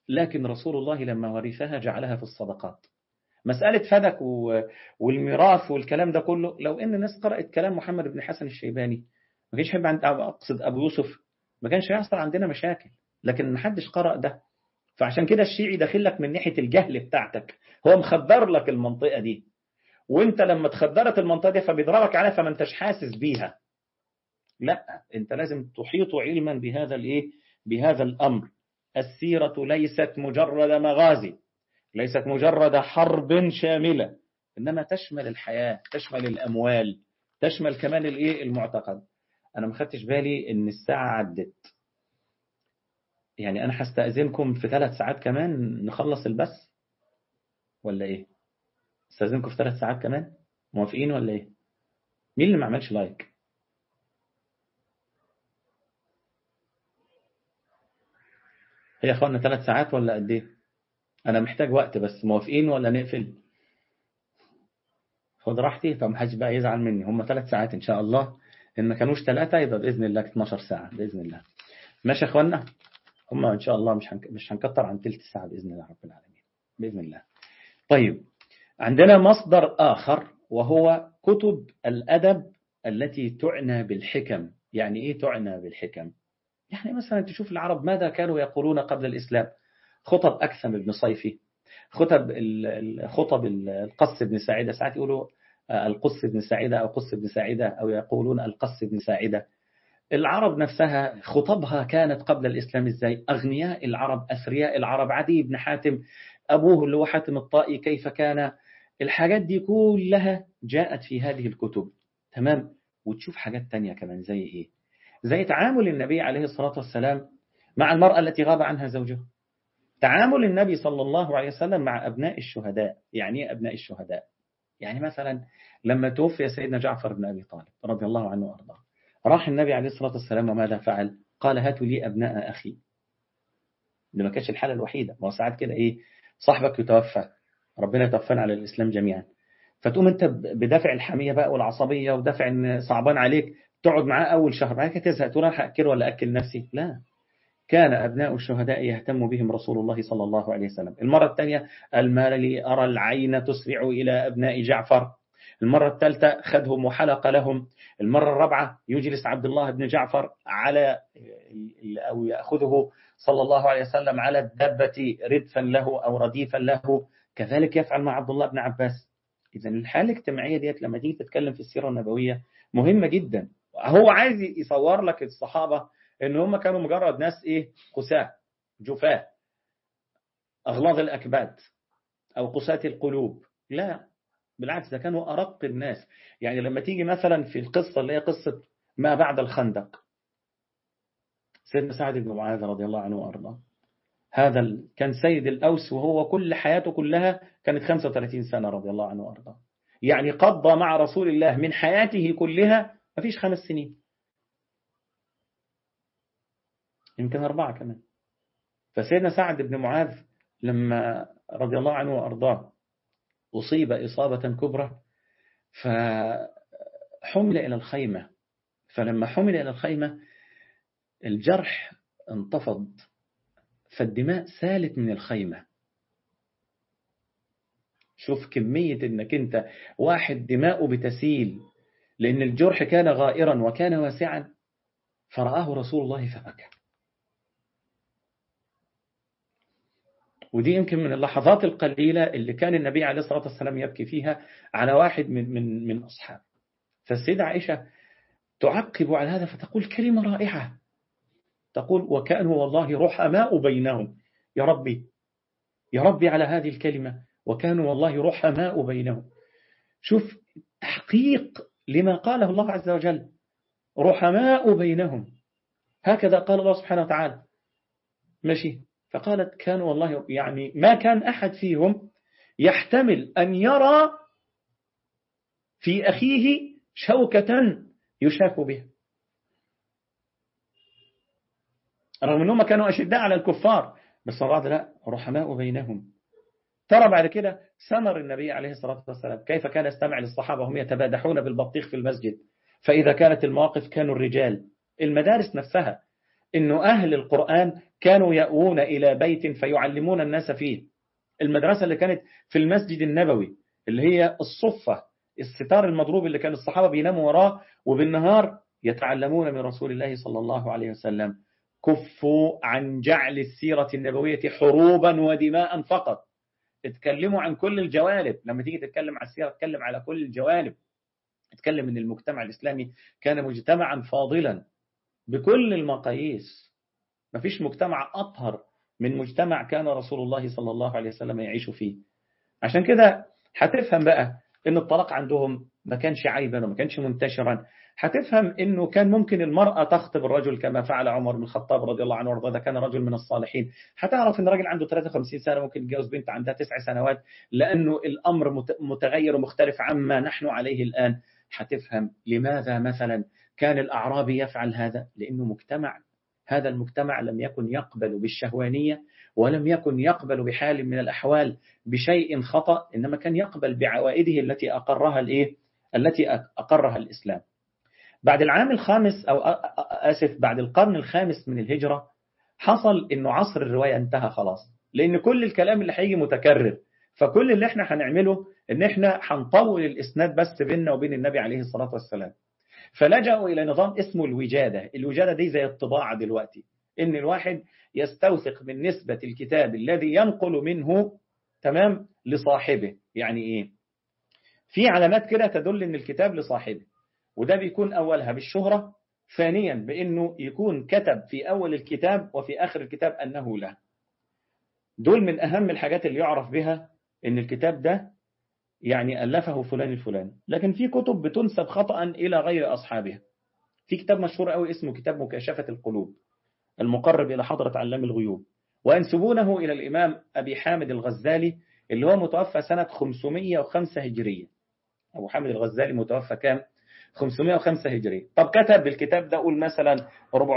لكن رسول الله لما ورثها جعلها في الصدقات مسألة فدك والميراث والكلام ده كله لو إن الناس قرأت كلام محمد بن حسن الشيباني ما كانش هيبقى عند أقصد أبو يوسف ما كانش هيحصل عندنا مشاكل لكن ما حدش قرأ ده فعشان كده الشيعي داخل لك من ناحية الجهل بتاعتك هو مخدر لك المنطقة دي وانت لما تخدرت المنطقة دي فبيضربك عليها فما انتش حاسس بيها لا انت لازم تحيط علما بهذا الايه بهذا الامر السيرة ليست مجرد مغازي ليست مجرد حرب شاملة انما تشمل الحياة تشمل الاموال تشمل كمان الايه المعتقد انا ما خدتش بالي ان الساعة عدت يعني انا هستأذنكم في ثلاث ساعات كمان نخلص البث ولا ايه استأذنكم في ثلاث ساعات كمان موافقين ولا ايه مين اللي ما عملش لايك هي يا اخوانا ثلاث ساعات ولا قد ايه انا محتاج وقت بس موافقين ولا نقفل خد راحتي فمحدش بقى يزعل مني هم ثلاث ساعات ان شاء الله ان ما كانوش ثلاثة يبقى باذن الله 12 ساعة باذن الله ماشي يا اخوانا هم ان شاء الله مش هنك... مش هنكتر عن ثلث ساعة باذن الله رب العالمين باذن الله طيب عندنا مصدر آخر وهو كتب الأدب التي تعنى بالحكم يعني إيه تعنى بالحكم يعني مثلا تشوف العرب ماذا كانوا يقولون قبل الإسلام خطب أكثم بن صيفي خطب خطب القص بن ساعدة ساعات يقولوا القص بن ساعدة أو قص بن ساعدة أو يقولون القص بن ساعدة العرب نفسها خطبها كانت قبل الإسلام إزاي أغنياء العرب أثرياء العرب عدي بن حاتم أبوه اللي هو حاتم الطائي كيف كان الحاجات دي كلها جاءت في هذه الكتب تمام وتشوف حاجات تانية كمان زي إيه زي تعامل النبي عليه الصلاة والسلام مع المرأة التي غاب عنها زوجها تعامل النبي صلى الله عليه وسلم مع أبناء الشهداء يعني إيه أبناء الشهداء يعني مثلا لما توفي سيدنا جعفر بن أبي طالب رضي الله عنه وأرضاه راح النبي عليه الصلاة والسلام وماذا فعل قال هاتوا لي أبناء أخي ده ما كانش الحالة الوحيدة ما هو ساعات كده إيه صاحبك يتوفى ربنا يتوفانا على الإسلام جميعا فتقوم أنت بدافع الحمية بقى والعصبية ودافع إن صعبان عليك تقعد معاه أول شهر بعد كده تزهق تقول أنا هأكل ولا أكل نفسي لا كان أبناء الشهداء يهتم بهم رسول الله صلى الله عليه وسلم المرة الثانية المال لي أرى العين تسرع إلى أبناء جعفر المرة الثالثة خذهم وحلق لهم المرة الرابعة يجلس عبد الله بن جعفر على أو يأخذه صلى الله عليه وسلم على الدابة ردفا له أو رديفا له كذلك يفعل مع عبد الله بن عباس إذا الحالة الاجتماعية ديت لما تيجي تتكلم في السيرة النبوية مهمة جدا هو عايز يصور لك الصحابة ان هم كانوا مجرد ناس ايه قساة جفاة اغلاظ الاكباد او قساة القلوب لا بالعكس ده كانوا ارق الناس يعني لما تيجي مثلا في القصة اللي هي قصة ما بعد الخندق سيدنا سعد بن معاذ رضي الله عنه وارضاه هذا كان سيد الأوس وهو كل حياته كلها كانت 35 سنة رضي الله عنه وارضاه يعني قضى مع رسول الله من حياته كلها ما فيش خمس سنين يمكن أربعة كمان فسيدنا سعد بن معاذ لما رضي الله عنه وأرضاه أصيب إصابة كبرى فحمل إلى الخيمة فلما حمل إلى الخيمة الجرح انتفض فالدماء سالت من الخيمة شوف كمية انك انت واحد دماؤه بتسيل لأن الجرح كان غائرا وكان واسعا فرآه رسول الله فبكى ودي يمكن من اللحظات القليلة اللي كان النبي عليه الصلاة والسلام يبكي فيها على واحد من من من أصحابه فالسيدة عائشة تعقب على هذا فتقول كلمة رائعة تقول وكانوا والله رحماء بينهم يا ربي يا ربي على هذه الكلمة وكانوا والله رحماء بينهم شوف تحقيق لما قاله الله عز وجل رحماء بينهم هكذا قال الله سبحانه وتعالى ماشي فقالت كان والله يعني ما كان أحد فيهم يحتمل أن يرى في أخيه شوكة يشاك بها رغم أنهم كانوا أشداء على الكفار بس الله لا رحماء بينهم ترى بعد كده سمر النبي عليه الصلاة والسلام كيف كان يستمع للصحابة وهم يتبادحون بالبطيخ في المسجد فإذا كانت المواقف كانوا الرجال المدارس نفسها إنه أهل القرآن كانوا يأوون إلى بيت فيعلمون الناس فيه المدرسة اللي كانت في المسجد النبوي اللي هي الصفة الستار المضروب اللي كان الصحابة بيناموا وراه وبالنهار يتعلمون من رسول الله صلى الله عليه وسلم كفوا عن جعل السيرة النبوية حروبا ودماء فقط اتكلموا عن كل الجوانب لما تيجي تتكلم عن السيرة تتكلم على كل الجوانب اتكلم ان المجتمع الإسلامي كان مجتمعا فاضلا بكل المقاييس مفيش مجتمع أطهر من مجتمع كان رسول الله صلى الله عليه وسلم يعيش فيه عشان كده هتفهم بقى ان الطلاق عندهم ما كانش عيبا وما كانش منتشرا هتفهم انه كان ممكن المرأة تخطب الرجل كما فعل عمر بن الخطاب رضي الله عنه وارضاه ده كان رجل من الصالحين هتعرف ان الراجل عنده 53 سنة ممكن يتجوز بنت عندها تسع سنوات لانه الامر متغير ومختلف عما نحن عليه الان هتفهم لماذا مثلا كان الاعرابي يفعل هذا لانه مجتمع هذا المجتمع لم يكن يقبل بالشهوانية ولم يكن يقبل بحال من الأحوال بشيء خطأ إنما كان يقبل بعوائده التي أقرها الإيه؟ التي أقرها الإسلام بعد العام الخامس أو آسف بعد القرن الخامس من الهجرة حصل إنه عصر الرواية انتهى خلاص لأن كل الكلام اللي هيجي متكرر فكل اللي احنا هنعمله ان احنا هنطول الاسناد بس بيننا وبين النبي عليه الصلاة والسلام فلجأوا إلى نظام اسمه الوجادة الوجادة دي زي الطباعة دلوقتي إن الواحد يستوثق من نسبة الكتاب الذي ينقل منه تمام لصاحبه يعني إيه في علامات كده تدل إن الكتاب لصاحبه وده بيكون أولها بالشهرة ثانيا بأنه يكون كتب في أول الكتاب وفي آخر الكتاب أنه له دول من أهم الحاجات اللي يعرف بها إن الكتاب ده يعني ألفه فلان الفلاني لكن في كتب بتنسب خطأ إلى غير أصحابها في كتاب مشهور قوي اسمه كتاب مكاشفة القلوب المقرب إلى حضرة علام الغيوب وينسبونه إلى الإمام أبي حامد الغزالي اللي هو متوفى سنة 505 هجرية أبو حامد الغزالي متوفى كام 505 هجرية طب كتب بالكتاب ده قول مثلا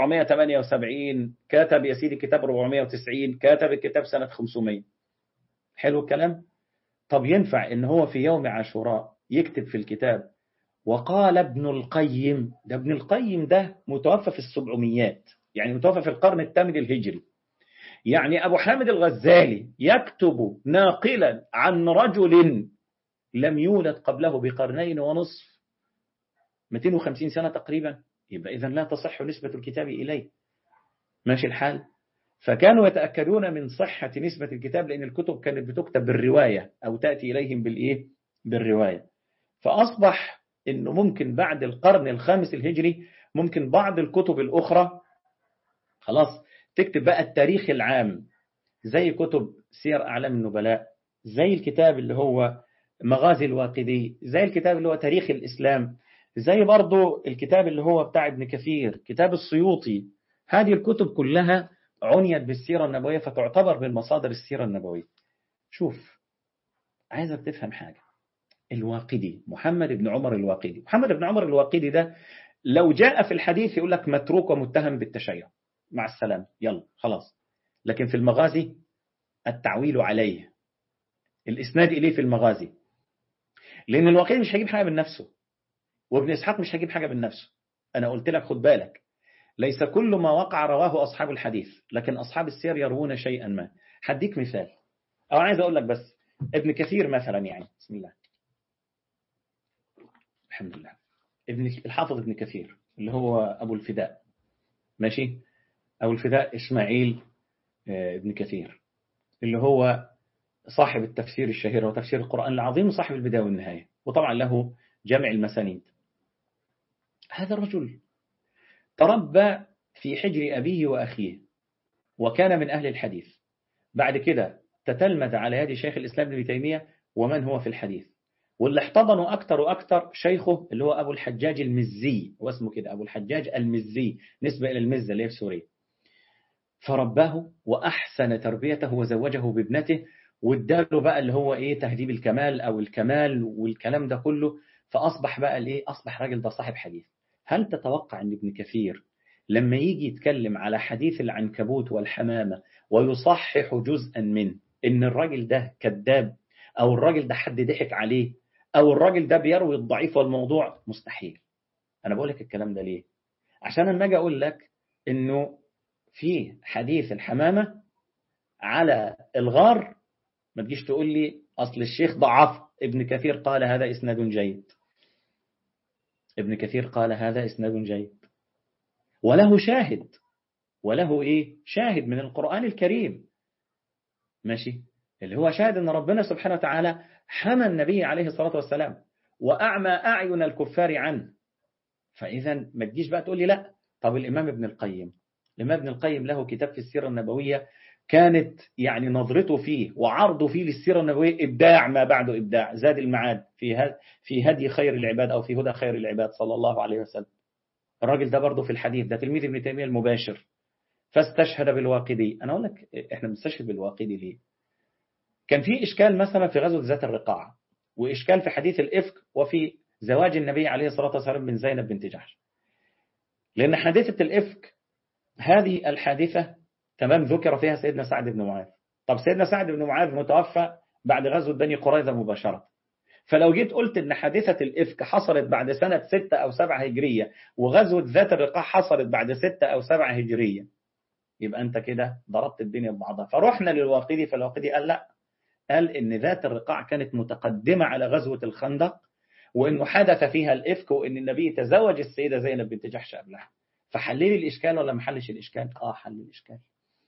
478 كتب يا سيدي كتاب 490 كتب الكتاب سنة 500 حلو الكلام طب ينفع ان هو في يوم عاشوراء يكتب في الكتاب وقال ابن القيم ده ابن القيم ده متوفى في السبعميات يعني متوفى في القرن الثامن الهجري يعني أبو حامد الغزالي يكتب ناقلا عن رجل لم يولد قبله بقرنين ونصف 250 سنة تقريبا يبقى إذا لا تصح نسبة الكتاب إليه ماشي الحال فكانوا يتأكدون من صحة نسبة الكتاب لأن الكتب كانت بتكتب بالرواية أو تأتي إليهم بالإيه؟ بالرواية فأصبح أنه ممكن بعد القرن الخامس الهجري ممكن بعض الكتب الأخرى خلاص تكتب بقى التاريخ العام زي كتب سير أعلام النبلاء زي الكتاب اللي هو مغازي الواقدي زي الكتاب اللي هو تاريخ الإسلام زي برضو الكتاب اللي هو بتاع ابن كثير كتاب السيوطي هذه الكتب كلها عنيت بالسيرة النبوية فتعتبر من مصادر السيرة النبوية شوف عايزك تفهم حاجة الواقدي محمد بن عمر الواقدي محمد بن عمر الواقدي ده لو جاء في الحديث يقول لك متروك ومتهم بالتشيع مع السلامة يلا خلاص لكن في المغازي التعويل عليه الإسناد إليه في المغازي لأن الواقدي مش هيجيب حاجة من نفسه وابن إسحاق مش هيجيب حاجة من نفسه أنا قلت لك خد بالك ليس كل ما وقع رواه أصحاب الحديث لكن أصحاب السير يروون شيئا ما هديك مثال أو عايز أقول لك بس ابن كثير مثلا يعني بسم الله الحمد لله ابن الحافظ ابن كثير اللي هو أبو الفداء ماشي أبو الفداء إسماعيل ابن كثير اللي هو صاحب التفسير الشهير وتفسير القرآن العظيم وصاحب البداية والنهاية وطبعا له جمع المسانيد هذا الرجل تربى في حجر أبيه وأخيه وكان من أهل الحديث بعد كده تتلمذ على يد شيخ الإسلام ابن تيمية ومن هو في الحديث واللي احتضنوا أكتر وأكتر شيخه اللي هو أبو الحجاج المزي هو اسمه كده أبو الحجاج المزي نسبة إلى المزة اللي هي في سوريا فرباه وأحسن تربيته وزوجه بابنته واداله بقى اللي هو إيه تهذيب الكمال أو الكمال والكلام ده كله فأصبح بقى الإيه أصبح راجل ده صاحب حديث هل تتوقع أن ابن كثير لما يجي يتكلم على حديث العنكبوت والحمامة ويصحح جزءا منه إن الراجل ده كذاب أو الراجل ده حد ضحك عليه أو الراجل ده بيروي الضعيف والموضوع مستحيل أنا بقول لك الكلام ده ليه عشان لما أجي أقول لك إنه في حديث الحمامة على الغار ما تجيش تقول لي أصل الشيخ ضعف ابن كثير قال هذا إسناد جيد ابن كثير قال هذا إسناد جيد وله شاهد وله إيه شاهد من القرآن الكريم ماشي اللي هو شاهد أن ربنا سبحانه وتعالى حمى النبي عليه الصلاة والسلام وأعمى أعين الكفار عنه فإذا ما تجيش بقى تقول لي لا طب الإمام ابن القيم الإمام ابن القيم له كتاب في السيرة النبوية كانت يعني نظرته فيه وعرضه فيه للسيرة النبوية إبداع ما بعده إبداع زاد المعاد في في هدي خير العباد أو في هدى خير العباد صلى الله عليه وسلم الراجل ده برضه في الحديث ده تلميذ ابن تيمية المباشر فاستشهد بالواقدي أنا أقول لك إحنا بنستشهد بالواقدي ليه كان في إشكال مثلا في غزوة ذات الرقاع وإشكال في حديث الإفك وفي زواج النبي عليه الصلاة والسلام من زينب بنت جحش لأن حادثة الإفك هذه الحادثة تمام ذكر فيها سيدنا سعد بن معاذ طب سيدنا سعد بن معاذ متوفى بعد غزوة بني قريظة مباشرة فلو جيت قلت ان حادثة الإفك حصلت بعد سنة 6 أو 7 هجرية وغزوة ذات الرقاع حصلت بعد 6 أو 7 هجرية يبقى أنت كده ضربت الدنيا ببعضها فروحنا للواقدي فالواقدي قال لا قال ان ذات الرقاع كانت متقدمة على غزوة الخندق وانه حدث فيها الإفك وان النبي تزوج السيدة زينب بنت جحش قبلها فحللي الإشكال ولا ما حلش الإشكال آه حل الإشكال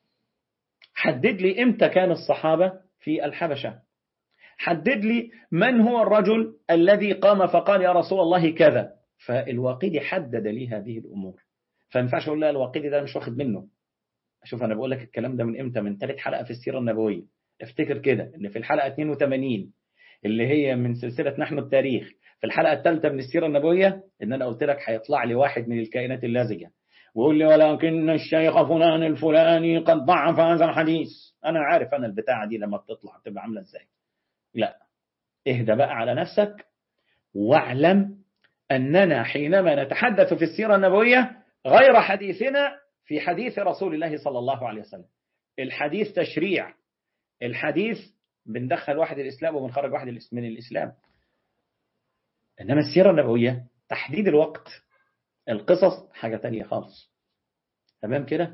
حدد لي إمتى كان الصحابة في الحبشة حدد لي من هو الرجل الذي قام فقال يا رسول الله كذا فالواقدي حدد لي هذه الأمور فينفعش أقول لا الواقدي ده مش واخد منه شوف أنا بقول لك الكلام ده من إمتى من ثالث حلقة في السيرة النبوية افتكر كده إن في الحلقة 82 اللي هي من سلسلة نحن التاريخ في الحلقة الثالثة من السيرة النبوية إن أنا قلت لك هيطلع لي واحد من الكائنات اللازجة ويقول لي ولكن الشيخ فلان الفلاني قد ضعف هذا الحديث أنا عارف أنا البتاعة دي لما بتطلع تبقى عاملة إزاي لا اهدى بقى على نفسك واعلم أننا حينما نتحدث في السيرة النبوية غير حديثنا في حديث رسول الله صلى الله عليه وسلم الحديث تشريع الحديث بندخل واحد الإسلام وبنخرج واحد من الإسلام إنما السيرة النبوية تحديد الوقت القصص حاجة تانية خالص تمام كده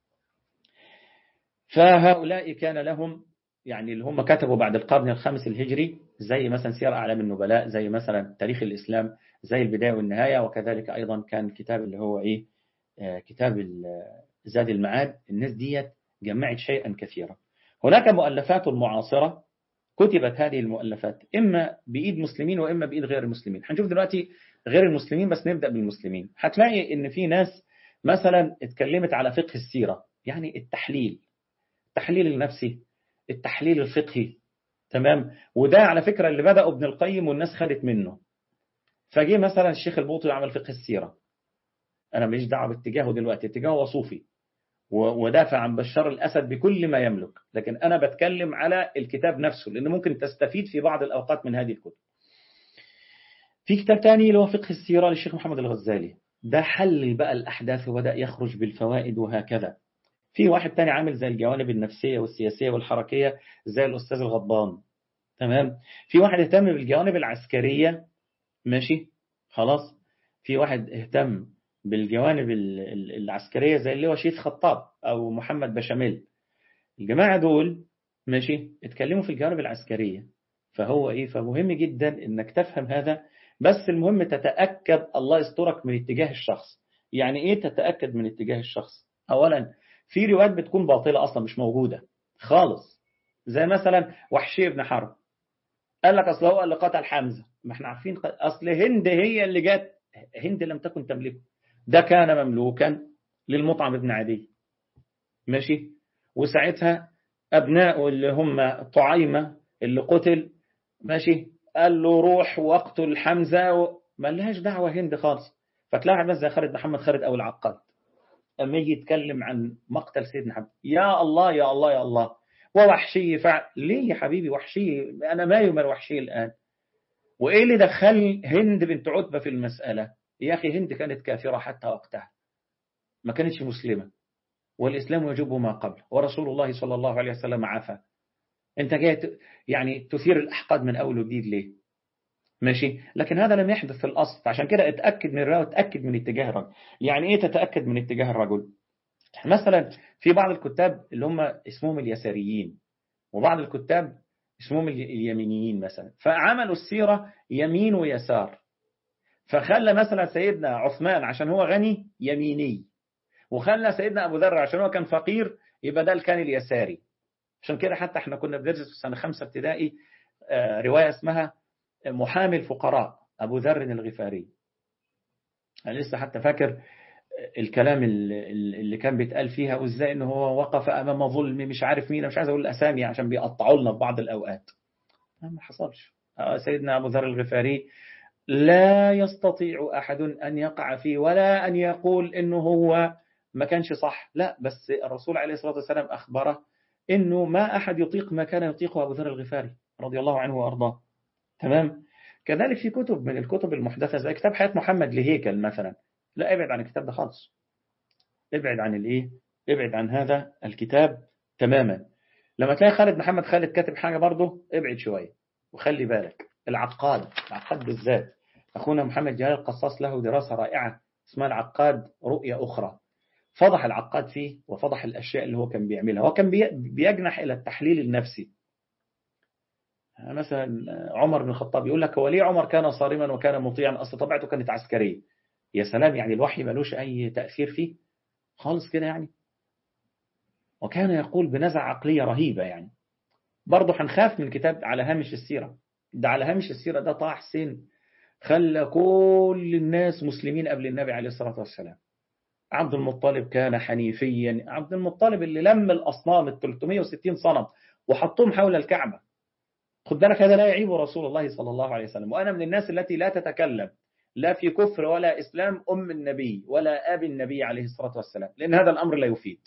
فهؤلاء كان لهم يعني اللي هم كتبوا بعد القرن الخامس الهجري زي مثلا سير أعلام النبلاء زي مثلا تاريخ الإسلام زي البداية والنهاية وكذلك أيضا كان كتاب اللي هو إيه آه كتاب زاد المعاد الناس ديت جمعت شيئا كثيرا هناك مؤلفات معاصرة كتبت هذه المؤلفات إما بإيد مسلمين وإما بإيد غير المسلمين هنشوف دلوقتي غير المسلمين بس نبدأ بالمسلمين هتلاقي إن في ناس مثلا اتكلمت على فقه السيرة يعني التحليل التحليل النفسي التحليل الفقهي تمام وده على فكرة اللي بدأ ابن القيم والناس خدت منه فجي مثلا الشيخ البوطي عمل فقه السيرة أنا ماليش دعوه باتجاهه دلوقتي اتجاهه صوفي ودافع عن بشار الأسد بكل ما يملك لكن أنا بتكلم على الكتاب نفسه لأن ممكن تستفيد في بعض الأوقات من هذه الكتب في كتاب تاني اللي هو فقه السيرة للشيخ محمد الغزالي ده حلل بقى الأحداث وبدأ يخرج بالفوائد وهكذا في واحد تاني عامل زي الجوانب النفسية والسياسية والحركية زي الأستاذ الغضبان تمام في واحد اهتم بالجوانب العسكرية ماشي خلاص في واحد اهتم بالجوانب العسكرية زي اللي هو شيخ خطاب أو محمد بشاميل الجماعة دول ماشي اتكلموا في الجوانب العسكرية فهو إيه فمهم جدا إنك تفهم هذا بس المهم تتأكد الله يسترك من اتجاه الشخص يعني إيه تتأكد من اتجاه الشخص أولا في روايات بتكون باطلة أصلا مش موجودة خالص زي مثلا وحشي بن حرب قال لك أصل هو اللي قتل حمزة ما احنا عارفين أصل هند هي اللي جت هند لم تكن تملكه ده كان مملوكا للمطعم بن عدي ماشي وساعتها أبناء اللي هم طعيمة اللي قتل ماشي قال له روح واقتل حمزة و... ما لهاش دعوة هند خالص فتلاقي بس زي خالد محمد خالد أو العقاد أما يجي يتكلم عن مقتل سيدنا حمزة يا الله يا الله يا الله ووحشي فعل ليه يا حبيبي وحشي أنا ما يمر وحشي الآن وإيه اللي دخل هند بنت عتبة في المسألة يا أخي هند كانت كافرة حتى وقتها ما كانتش مسلمة والإسلام يجب ما قبل ورسول الله صلى الله عليه وسلم عفا أنت جاي يعني تثير الأحقاد من أول وجديد ليه ماشي لكن هذا لم يحدث في الأصل فعشان كده اتأكد من الرواية وتأكد من اتجاه الرجل يعني إيه تتأكد من اتجاه الرجل مثلا في بعض الكتاب اللي هم اسمهم اليساريين وبعض الكتاب اسمهم اليمينيين مثلا فعملوا السيرة يمين ويسار فخلى مثلا سيدنا عثمان عشان هو غني يميني وخلى سيدنا أبو ذر عشان هو كان فقير يبقى ده كان اليساري عشان كده حتى احنا كنا بندرس في سنة خمسة ابتدائي رواية اسمها محامي الفقراء أبو ذر الغفاري أنا لسه حتى فاكر الكلام اللي كان بيتقال فيها وازاي ان هو وقف امام ظلم مش عارف مين مش عايز اقول الاسامي عشان بيقطعوا لنا في بعض الاوقات ما حصلش سيدنا ابو ذر الغفاري لا يستطيع احد ان يقع فيه ولا ان يقول انه هو ما كانش صح لا بس الرسول عليه الصلاه والسلام اخبره انه ما احد يطيق ما كان يطيقه ابو ذر الغفاري رضي الله عنه وارضاه تمام كذلك في كتب من الكتب المحدثه زي كتاب حياه محمد لهيكل مثلا لا ابعد عن الكتاب ده خالص ابعد عن الايه ابعد عن هذا الكتاب تماما لما تلاقي خالد محمد خالد كاتب حاجه برضه ابعد شويه وخلي بالك العقاد العقاد بالذات اخونا محمد جلال القصاص له دراسه رائعه اسمها العقاد رؤيه اخرى فضح العقاد فيه وفضح الاشياء اللي هو كان بيعملها هو كان بيجنح الى التحليل النفسي مثلا عمر بن الخطاب يقول لك هو ليه عمر كان صارما وكان مطيعا اصل طبيعته كانت عسكريه يا سلام يعني الوحي ملوش أي تأثير فيه خالص كده يعني وكان يقول بنزع عقلية رهيبة يعني برضه هنخاف من الكتاب على هامش السيرة ده على هامش السيرة ده طه حسين خلى كل الناس مسلمين قبل النبي عليه الصلاة والسلام عبد المطلب كان حنيفيا عبد المطلب اللي لم الأصنام ال 360 صنم وحطهم حول الكعبة خد بالك هذا لا يعيب رسول الله صلى الله عليه وسلم وأنا من الناس التي لا تتكلم لا في كفر ولا إسلام أم النبي ولا أبي النبي عليه الصلاة والسلام لأن هذا الأمر لا يفيد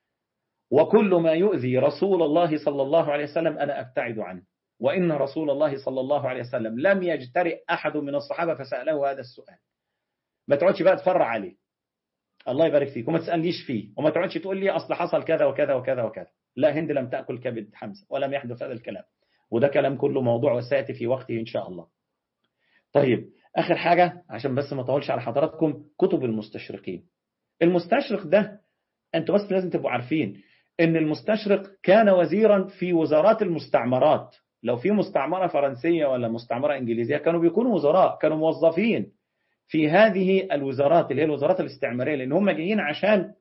وكل ما يؤذي رسول الله صلى الله عليه وسلم أنا أبتعد عنه وإن رسول الله صلى الله عليه وسلم لم يجترئ أحد من الصحابة فسأله هذا السؤال ما تقعدش بقى تفرع عليه الله يبارك فيك وما تسألنيش فيه وما تقعدش تقول لي أصل حصل كذا وكذا وكذا وكذا لا هند لم تأكل كبد حمزة ولم يحدث هذا الكلام وده كلام كله موضوع وسيأتي في وقته إن شاء الله طيب آخر حاجة عشان بس ما اطولش على حضراتكم كتب المستشرقين المستشرق ده أنتوا بس لازم تبقوا عارفين إن المستشرق كان وزيرا في وزارات المستعمرات لو في مستعمرة فرنسية ولا مستعمرة إنجليزية كانوا بيكونوا وزراء كانوا موظفين في هذه الوزارات اللي هي الوزارات الاستعمارية لأن هم جايين عشان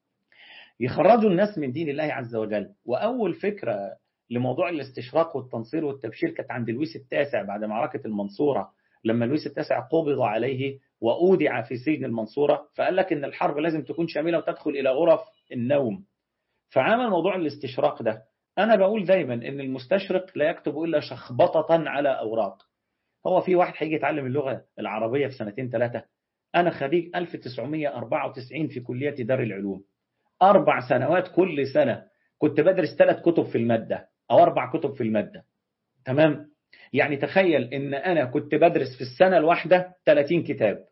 يخرجوا الناس من دين الله عز وجل وأول فكرة لموضوع الاستشراق والتنصير والتبشير كانت عند لويس التاسع بعد معركة المنصورة لما لويس التاسع قبض عليه وأودع في سجن المنصورة فقال لك إن الحرب لازم تكون شاملة وتدخل إلى غرف النوم فعمل موضوع الاستشراق ده أنا بقول دايما إن المستشرق لا يكتب إلا شخبطة على أوراق هو في واحد هيجي يتعلم اللغة العربية في سنتين ثلاثة أنا خريج 1994 في كلية دار العلوم أربع سنوات كل سنة كنت بدرس ثلاث كتب في المادة أو أربع كتب في المادة تمام يعني تخيل إن أنا كنت بدرس في السنة الواحدة 30 كتاب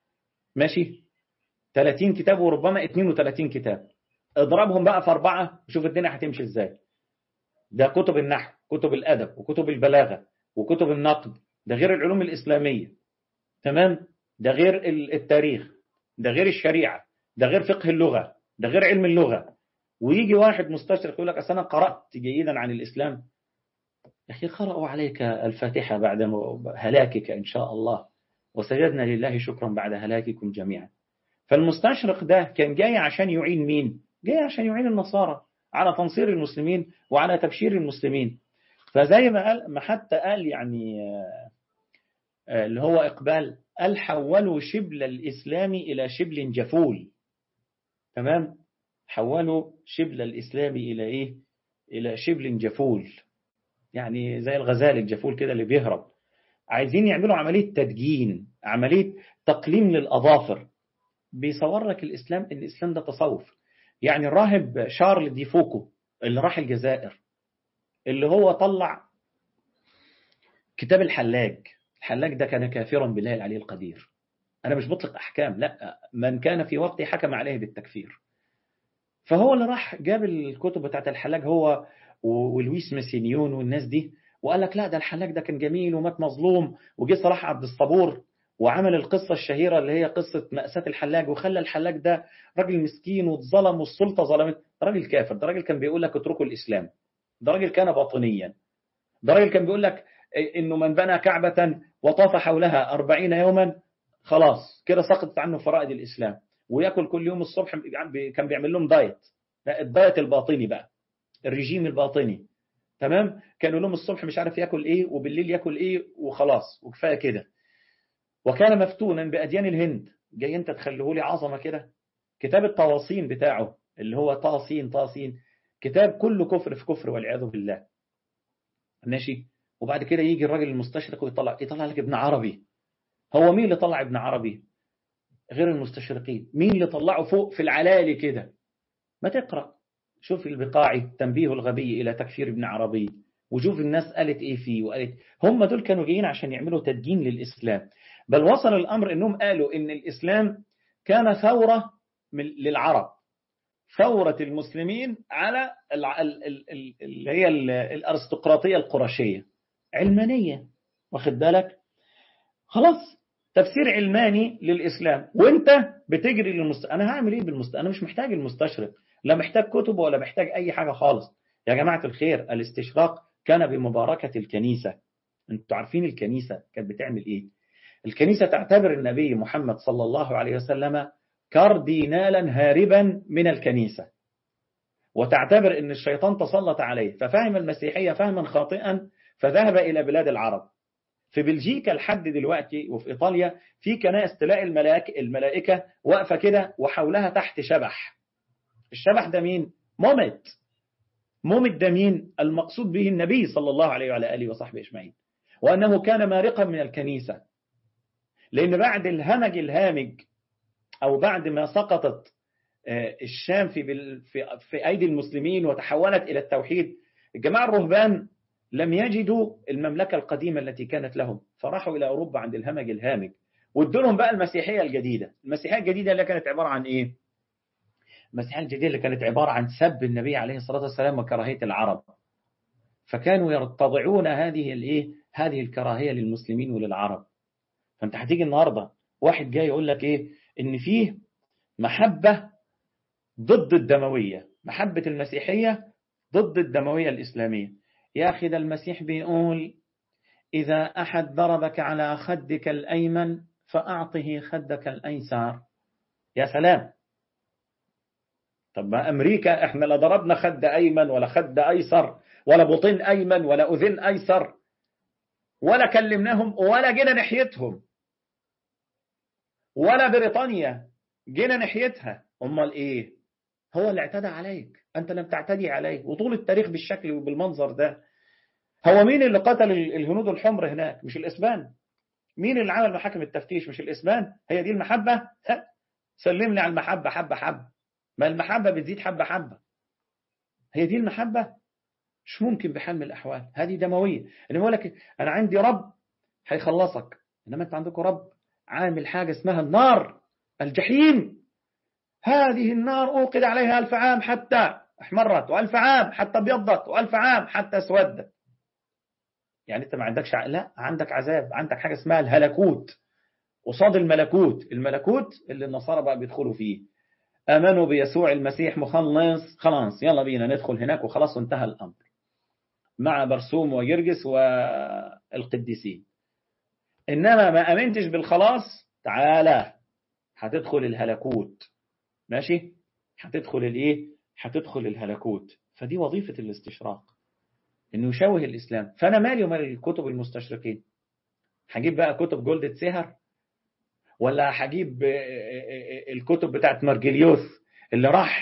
ماشي 30 كتاب وربما 32 كتاب اضربهم بقى في أربعة وشوف الدنيا هتمشي إزاي ده كتب النحو كتب الأدب وكتب البلاغة وكتب النقد ده غير العلوم الإسلامية تمام ده غير التاريخ ده غير الشريعة ده غير فقه اللغة ده غير علم اللغة ويجي واحد مستشرق يقول لك أصل أنا قرأت جيدا عن الإسلام يا أخي قرأوا عليك الفاتحة بعد هلاكك إن شاء الله وسجدنا لله شكرا بعد هلاككم جميعا فالمستشرق ده كان جاي عشان يعين مين جاي عشان يعين النصارى على تنصير المسلمين وعلى تبشير المسلمين فزي ما قال ما حتى قال يعني اللي هو إقبال قال حولوا شبل الإسلام إلى شبل جفول تمام حولوا شبل الإسلام إلى إيه إلى شبل جفول يعني زي الغزال الجفول كده اللي بيهرب عايزين يعملوا عملية تدجين عملية تقليم للأظافر بيصور لك الإسلام إن الإسلام ده تصوف يعني الراهب شارل دي فوكو اللي راح الجزائر اللي هو طلع كتاب الحلاج الحلاج ده كان كافرا بالله العلي القدير أنا مش بطلق أحكام لا من كان في وقته حكم عليه بالتكفير فهو اللي راح جاب الكتب بتاعت الحلاج هو ولويس ماسينيون والناس دي وقال لك لا ده الحلاج ده كان جميل ومات مظلوم وجه صلاح عبد الصبور وعمل القصة الشهيرة اللي هي قصة مأساة الحلاج وخلى الحلاج ده راجل مسكين واتظلم والسلطة ظلمت ده راجل كافر ده راجل كان بيقول لك اتركوا الإسلام ده راجل كان باطنيا ده راجل كان بيقول لك إنه من بنى كعبة وطاف حولها أربعين يوما خلاص كده سقطت عنه فرائض الإسلام ويأكل كل يوم الصبح كان بيعمل لهم دايت الدايت الباطني بقى الرجيم الباطني تمام كانوا لهم الصبح مش عارف ياكل ايه وبالليل ياكل ايه وخلاص وكفايه كده وكان مفتونا بأديان الهند جاي انت تخليه لي عظمه كده كتاب الطواصين بتاعه اللي هو طاسين طاسين كتاب كله كفر في كفر والعياذ بالله ماشي وبعد كده يجي الراجل المستشرق ويطلع يطلع لك ابن عربي هو مين اللي طلع ابن عربي غير المستشرقين مين اللي طلعه فوق في العلالي كده ما تقرأ شوف البقاعي تنبيه الغبي إلى تكفير ابن عربي وشوف الناس قالت إيه فيه وقالت هم دول كانوا جايين عشان يعملوا تدجين للإسلام بل وصل الأمر إنهم قالوا إن الإسلام كان ثورة للعرب ثورة المسلمين على اللي هي الأرستقراطية القرشية علمانية واخد بالك خلاص تفسير علماني للإسلام وانت بتجري للمست... أنا هعمل إيه بالمست... أنا مش محتاج المستشرق لا محتاج كتب ولا محتاج أي حاجة خالص يا جماعة الخير الاستشراق كان بمباركة الكنيسة انتوا عارفين الكنيسة كانت بتعمل إيه الكنيسة تعتبر النبي محمد صلى الله عليه وسلم كاردينالا هاربا من الكنيسة وتعتبر أن الشيطان تسلط عليه ففهم المسيحية فهما خاطئا فذهب إلى بلاد العرب في بلجيكا لحد دلوقتي وفي إيطاليا في كنائس تلاقي الملائكة, الملائكة واقفة كده وحولها تحت شبح الشبح ده مين؟ مومت مومت ده مين؟ المقصود به النبي صلى الله عليه وعلى آله وصحبه أجمعين وأنه كان مارقا من الكنيسة لأن بعد الهمج الهامج أو بعد ما سقطت الشام في في في أيدي المسلمين وتحولت إلى التوحيد الجماعة الرهبان لم يجدوا المملكة القديمة التي كانت لهم فراحوا إلى أوروبا عند الهمج الهامج وادوا لهم بقى المسيحية الجديدة المسيحية الجديدة اللي كانت عبارة عن إيه المسيحية الجديدة اللي كانت عبارة عن سب النبي عليه الصلاة والسلام وكراهية العرب فكانوا يرتضعون هذه الايه هذه الكراهية للمسلمين وللعرب فانت هتيجي النهاردة واحد جاي يقول لك ايه ان فيه محبة ضد الدموية محبة المسيحية ضد الدموية الإسلامية يا أخي ده المسيح بيقول إذا أحد ضربك على خدك الأيمن فأعطه خدك الأيسر يا سلام طب ما أمريكا إحنا لا ضربنا خد أيمن ولا خد أيسر ولا بطين أيمن ولا أذن أيسر ولا كلمناهم ولا جينا ناحيتهم ولا بريطانيا جينا ناحيتها أمال إيه هو اللي اعتدى عليك أنت لم تعتدي عليه وطول التاريخ بالشكل وبالمنظر ده هو مين اللي قتل الهنود الحمر هناك مش الإسبان مين اللي عمل محاكم التفتيش مش الإسبان هي دي المحبة سلمني على المحبة حبة حبة ما المحبة بتزيد حبة حبة هي دي المحبة مش ممكن بحال من الأحوال هذه دموية إنما أقول لك أنا عندي رب هيخلصك إنما أنت عندكم رب عامل حاجة اسمها النار الجحيم هذه النار أوقد عليها ألف عام حتى احمرت وألف عام حتى ابيضت وألف عام حتى اسودت يعني أنت ما عندكش لا عندك عذاب عندك حاجة اسمها الهلكوت قصاد الملكوت الملكوت اللي النصارى بقى بيدخلوا فيه آمنوا بيسوع المسيح مخلص خلاص يلا بينا ندخل هناك وخلاص وانتهى الأمر مع برسوم وجرجس والقديسين إنما ما أمنتش بالخلاص تعالى هتدخل الهلكوت ماشي هتدخل الايه هتدخل الهلكوت فدي وظيفة الاستشراق انه يشوه الاسلام فانا مالي ومال الكتب المستشرقين هجيب بقى كتب جولدة سهر ولا هجيب الكتب بتاعت مرجليوس اللي راح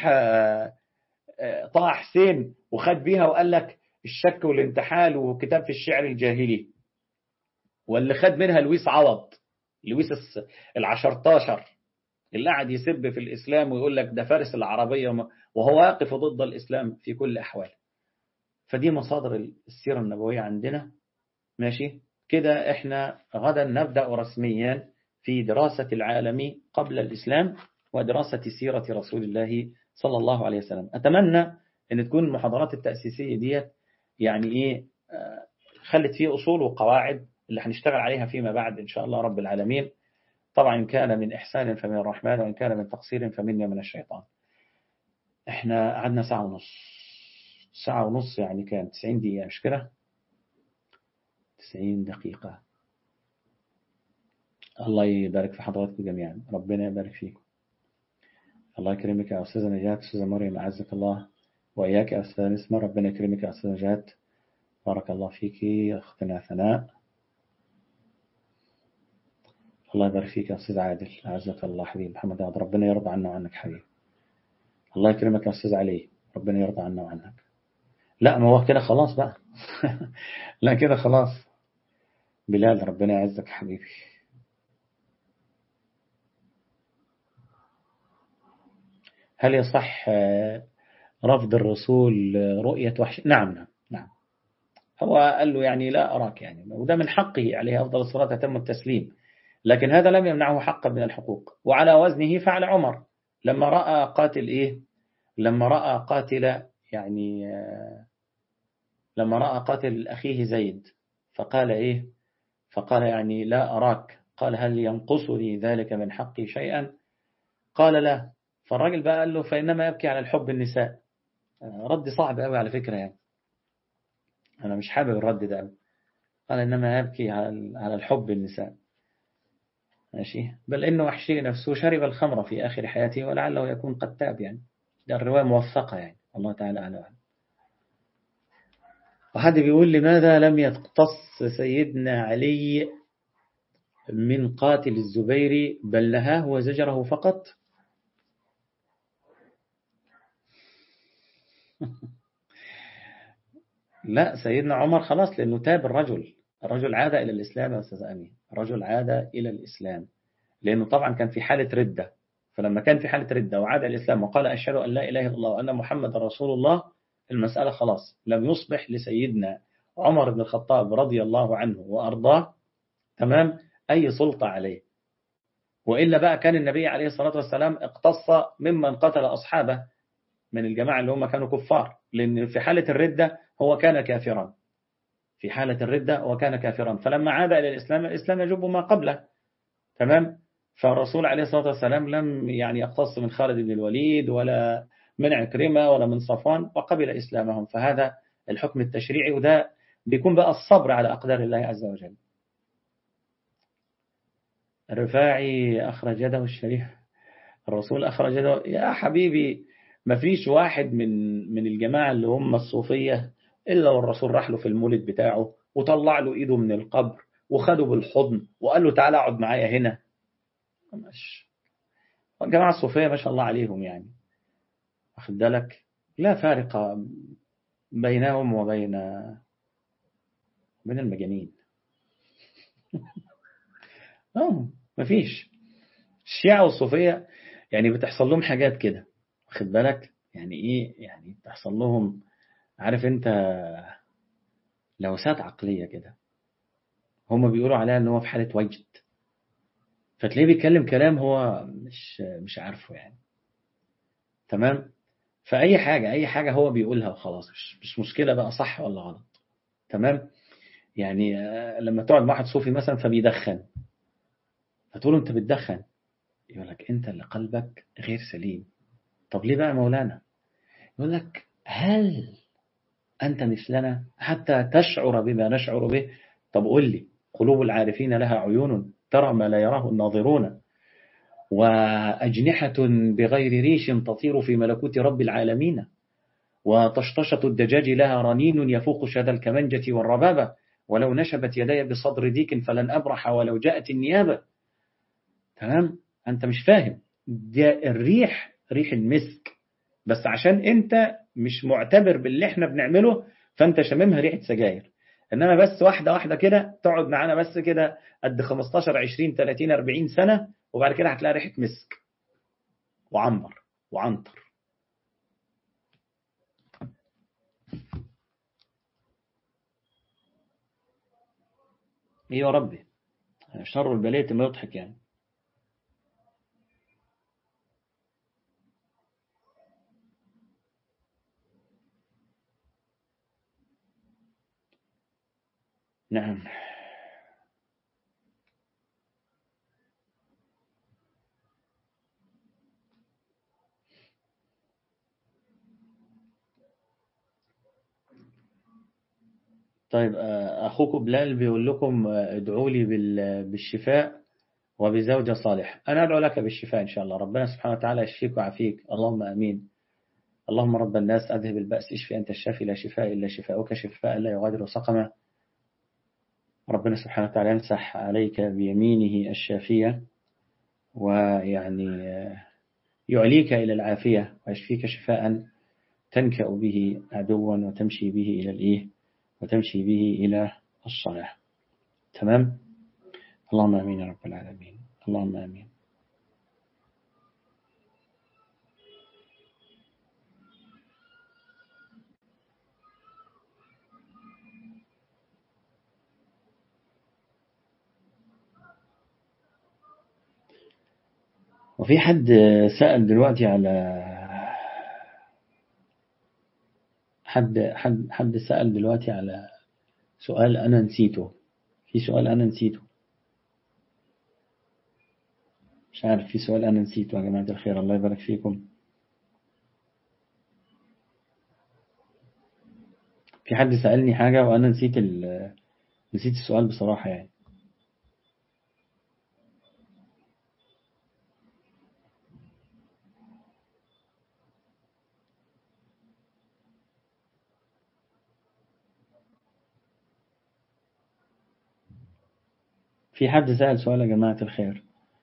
طه حسين وخد بيها وقال لك الشك والانتحال وكتاب في الشعر الجاهلي واللي خد منها لويس عوض لويس العشرتاشر اللي قاعد يسب في الإسلام ويقول لك ده فارس العربية وهو واقف ضد الإسلام في كل أحوال فدي مصادر السيرة النبوية عندنا ماشي كده احنا غدا نبدأ رسميا في دراسة العالم قبل الإسلام ودراسة سيرة رسول الله صلى الله عليه وسلم أتمنى أن تكون المحاضرات التأسيسية ديت يعني إيه خلت فيه أصول وقواعد اللي هنشتغل عليها فيما بعد إن شاء الله رب العالمين طبعا إن كان من إحسان فمن الرحمن وإن كان من تقصير فمني من الشيطان احنا قعدنا ساعة ونص ساعة ونص يعني كان 90 دقيقة مش كده 90 دقيقة الله يبارك في حضراتكم جميعا ربنا يبارك فيكم الله يكرمك يا أستاذة نجاة أستاذة مريم أعزك الله وإياك يا أستاذة نسمة ربنا يكرمك يا أستاذة نجاة بارك الله فيك أختنا ثناء الله يبارك فيك يا أستاذ عادل أعزك الله حبيبي محمد عبد ربنا يرضى عنا وعنك حبيبي الله يكرمك يا أستاذ علي ربنا يرضى عنا وعنك لا ما هو كده خلاص بقى لا كده خلاص بلال ربنا يعزك حبيبي هل يصح رفض الرسول رؤية وحش نعم نعم نعم هو قال له يعني لا أراك يعني وده من حقه عليه أفضل الصلاة تم التسليم لكن هذا لم يمنعه حقا من الحقوق وعلى وزنه فعل عمر لما رأى قاتل إيه لما رأى قاتل يعني لما رأى قاتل أخيه زيد فقال إيه فقال يعني لا أراك قال هل ينقصني ذلك من حقي شيئا قال لا فالراجل بقى قال له فإنما يبكي على الحب النساء رد صعب قوي على فكرة يعني أنا مش حابب الرد ده قوي قال إنما يبكي على الحب النساء ماشي بل إنه وحشي نفسه شرب الخمر في آخر حياته ولعله يكون قد تاب يعني ده الرواية موثقة يعني الله تعالى أعلم وحد بيقول لماذا لم يقتص سيدنا علي من قاتل الزبير بل نهاه وزجره فقط لا سيدنا عمر خلاص لأنه تاب الرجل الرجل عاد إلى الإسلام يا أستاذ أمين الرجل عاد إلى الإسلام لأنه طبعا كان في حالة ردة فلما كان في حالة ردة وعاد إلى الإسلام وقال أشهد أن لا إله إلا الله وأن محمد رسول الله المسألة خلاص لم يصبح لسيدنا عمر بن الخطاب رضي الله عنه وأرضاه تمام أي سلطة عليه وإلا بقى كان النبي عليه الصلاة والسلام اقتص ممن قتل أصحابه من الجماعة اللي هم كانوا كفار لأن في حالة الردة هو كان كافرا في حالة الردة هو كان كافرا فلما عاد إلى الإسلام الإسلام يجب ما قبله تمام فالرسول عليه الصلاة والسلام لم يعني يقتص من خالد بن الوليد ولا من عكرمة ولا من صفوان وقبل إسلامهم فهذا الحكم التشريعي وده بيكون بقى الصبر على أقدار الله عز وجل الرفاعي أخرج يده الشريف الرسول أخرج يده يا حبيبي ما فيش واحد من من الجماعة اللي هم الصوفية إلا والرسول راح له في المولد بتاعه وطلع له إيده من القبر وخده بالحضن وقال له تعالى اقعد معايا هنا مش الجماعة الصوفية ما شاء الله عليهم يعني واخد بالك لا فارق بينهم وبين بين المجانين اه مفيش الشيعة والصوفية يعني بتحصل لهم حاجات كده واخد بالك يعني ايه يعني بتحصل لهم عارف انت لوسات عقلية كده هم بيقولوا عليها ان هو في حالة وجد فتلاقيه بيتكلم كلام هو مش مش عارفه يعني تمام فأي حاجة أي حاجة هو بيقولها وخلاص مش, مش مشكلة بقى صح ولا غلط تمام يعني لما تقعد مع واحد صوفي مثلا فبيدخن فتقول له انت بتدخن يقول لك انت اللي قلبك غير سليم طب ليه بقى مولانا يقول لك هل أنت مثلنا حتى تشعر بما نشعر به طب قل لي قلوب العارفين لها عيون ترى ما لا يراه الناظرون وأجنحة بغير ريش تطير في ملكوت رب العالمين وطشطشة الدجاج لها رنين يفوق شذا الكمنجة والربابة ولو نشبت يدي بصدر ديك فلن أبرح ولو جاءت النيابة تمام أنت مش فاهم ده الريح ريح المسك بس عشان أنت مش معتبر باللي احنا بنعمله فأنت شممها ريحة سجاير إنما بس واحدة واحدة كده تقعد معانا بس كده قد 15 20 30 40 سنة وبعد كده هتلاقي ريحة مسك وعنبر وعنطر ايه يا ربي شر البلية ما يضحك يعني نعم طيب أخوكم بلال بيقول لكم ادعوا لي بالشفاء وبزوجة صالحة أنا أدعو لك بالشفاء إن شاء الله ربنا سبحانه وتعالى يشفيك ويعافيك اللهم أمين اللهم رب الناس أذهب البأس اشفي أنت الشافي لا شفاء إلا شفاءك شفاء لا يغادر سقما ربنا سبحانه وتعالى يمسح عليك بيمينه الشافية ويعني يعليك إلى العافية ويشفيك شفاء تنكأ به عدوا وتمشي به إلى الإيه وتمشي به إلى الصلاح تمام اللهم أمين يا رب العالمين اللهم أمين وفي حد سأل دلوقتي على حد حد حد سأل دلوقتي على سؤال أنا نسيته في سؤال أنا نسيته مش عارف في سؤال أنا نسيته يا جماعة الخير الله يبارك فيكم في حد سألني حاجة وأنا نسيت نسيت السؤال بصراحة يعني في حد سأل سؤال يا جماعة الخير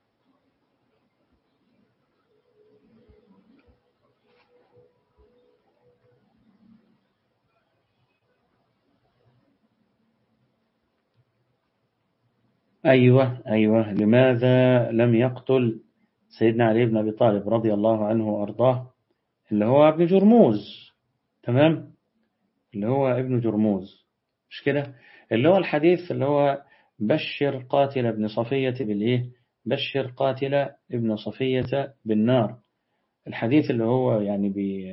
أيوة أيوة لماذا لم يقتل سيدنا علي بن أبي طالب رضي الله عنه وأرضاه اللي هو ابن جرموز تمام اللي هو ابن جرموز مش كده اللي هو الحديث اللي هو بشر قاتل ابن صفية بالإيه بشر قاتل ابن صفية بالنار الحديث اللي هو يعني بي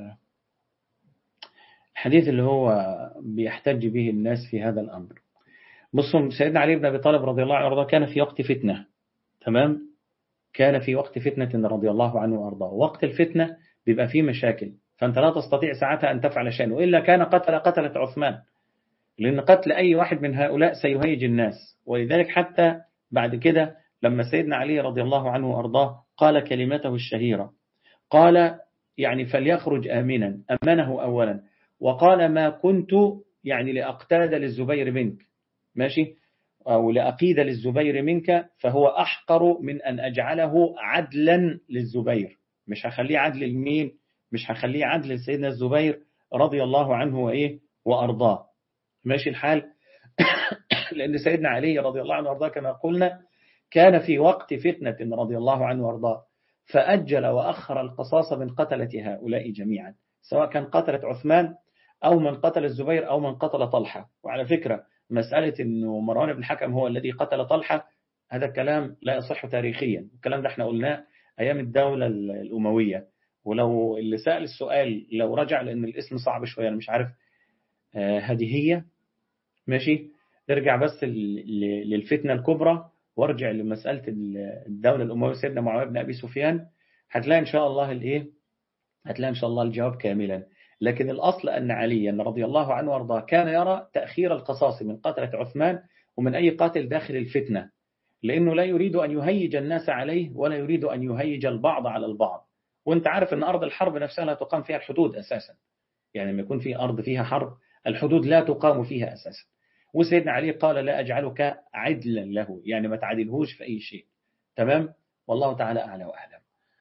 الحديث اللي هو بيحتج به الناس في هذا الأمر بصوا سيدنا علي بن أبي طالب رضي الله عنه وارضاه كان في وقت فتنة تمام كان في وقت فتنة رضي الله عنه وارضاه وقت الفتنة بيبقى فيه مشاكل فأنت لا تستطيع ساعتها أن تفعل شيئا وإلا كان قتل قتلة عثمان لأن قتل أي واحد من هؤلاء سيهيج الناس ولذلك حتى بعد كده لما سيدنا علي رضي الله عنه وأرضاه قال كلمته الشهيرة قال يعني فليخرج آمنا أمنه أولا وقال ما كنت يعني لأقتاد للزبير منك ماشي أو لأقيد للزبير منك فهو أحقر من أن أجعله عدلا للزبير مش هخليه عدل لمين مش هخليه عدل لسيدنا الزبير رضي الله عنه وإيه وأرضاه ماشي الحال لأن سيدنا علي رضي الله عنه وارضاه كما قلنا كان في وقت فتنة رضي الله عنه وارضاه فأجل وأخر القصاص من قتلة هؤلاء جميعا سواء كان قتلة عثمان أو من قتل الزبير أو من قتل طلحة وعلى فكرة مسألة أنه مروان بن الحكم هو الذي قتل طلحة هذا الكلام لا يصح تاريخيا الكلام ده احنا قلناه أيام الدولة الأموية ولو اللي سأل السؤال لو رجع لأن الاسم صعب شوية أنا مش عارف هديهية ماشي ارجع بس للفتنة الكبرى وارجع لمسألة الدولة الأموية سيدنا معاوية بن أبي سفيان هتلاقي إن شاء الله الإيه هتلاقي إن شاء الله الجواب كاملا لكن الأصل أن عليا رضي الله عنه وارضاه كان يرى تأخير القصاص من قتلة عثمان ومن أي قاتل داخل الفتنة لأنه لا يريد أن يهيج الناس عليه ولا يريد أن يهيج البعض على البعض وانت عارف أن أرض الحرب نفسها لا تقام فيها الحدود أساسا يعني لما يكون في أرض فيها حرب الحدود لا تقام فيها أساسا وسيدنا علي قال لا أجعلك عدلا له يعني ما تعدلهوش في أي شيء تمام والله تعالى أعلى وأعلم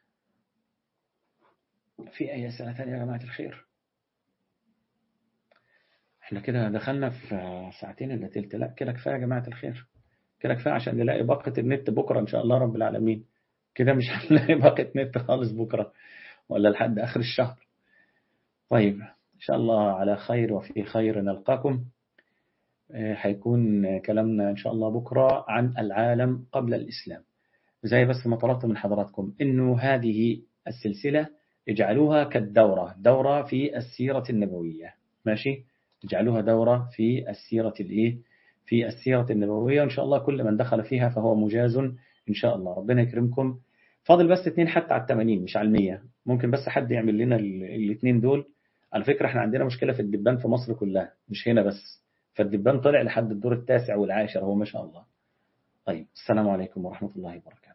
في أي سنة ثانية يا جماعة الخير احنا كده دخلنا في ساعتين الا تلت لا كده كفايه يا جماعه الخير كده كفايه عشان نلاقي باقه النت بكره ان شاء الله رب العالمين كده مش هنلاقي باقه نت خالص بكره ولا لحد اخر الشهر طيب ان شاء الله على خير وفي خير نلقاكم هيكون كلامنا ان شاء الله بكره عن العالم قبل الاسلام زي بس ما طلبت من حضراتكم انه هذه السلسله اجعلوها كالدوره دوره في السيره النبويه ماشي اجعلوها دورة في السيرة الإيه؟ في السيرة النبوية وإن شاء الله كل من دخل فيها فهو مجاز إن شاء الله ربنا يكرمكم فاضل بس اتنين حتى على التمانين مش على المية ممكن بس حد يعمل لنا الاثنين دول على فكرة احنا عندنا مشكلة في الدبان في مصر كلها مش هنا بس فالدبان طلع لحد الدور التاسع والعاشر هو ما شاء الله طيب السلام عليكم ورحمة الله وبركاته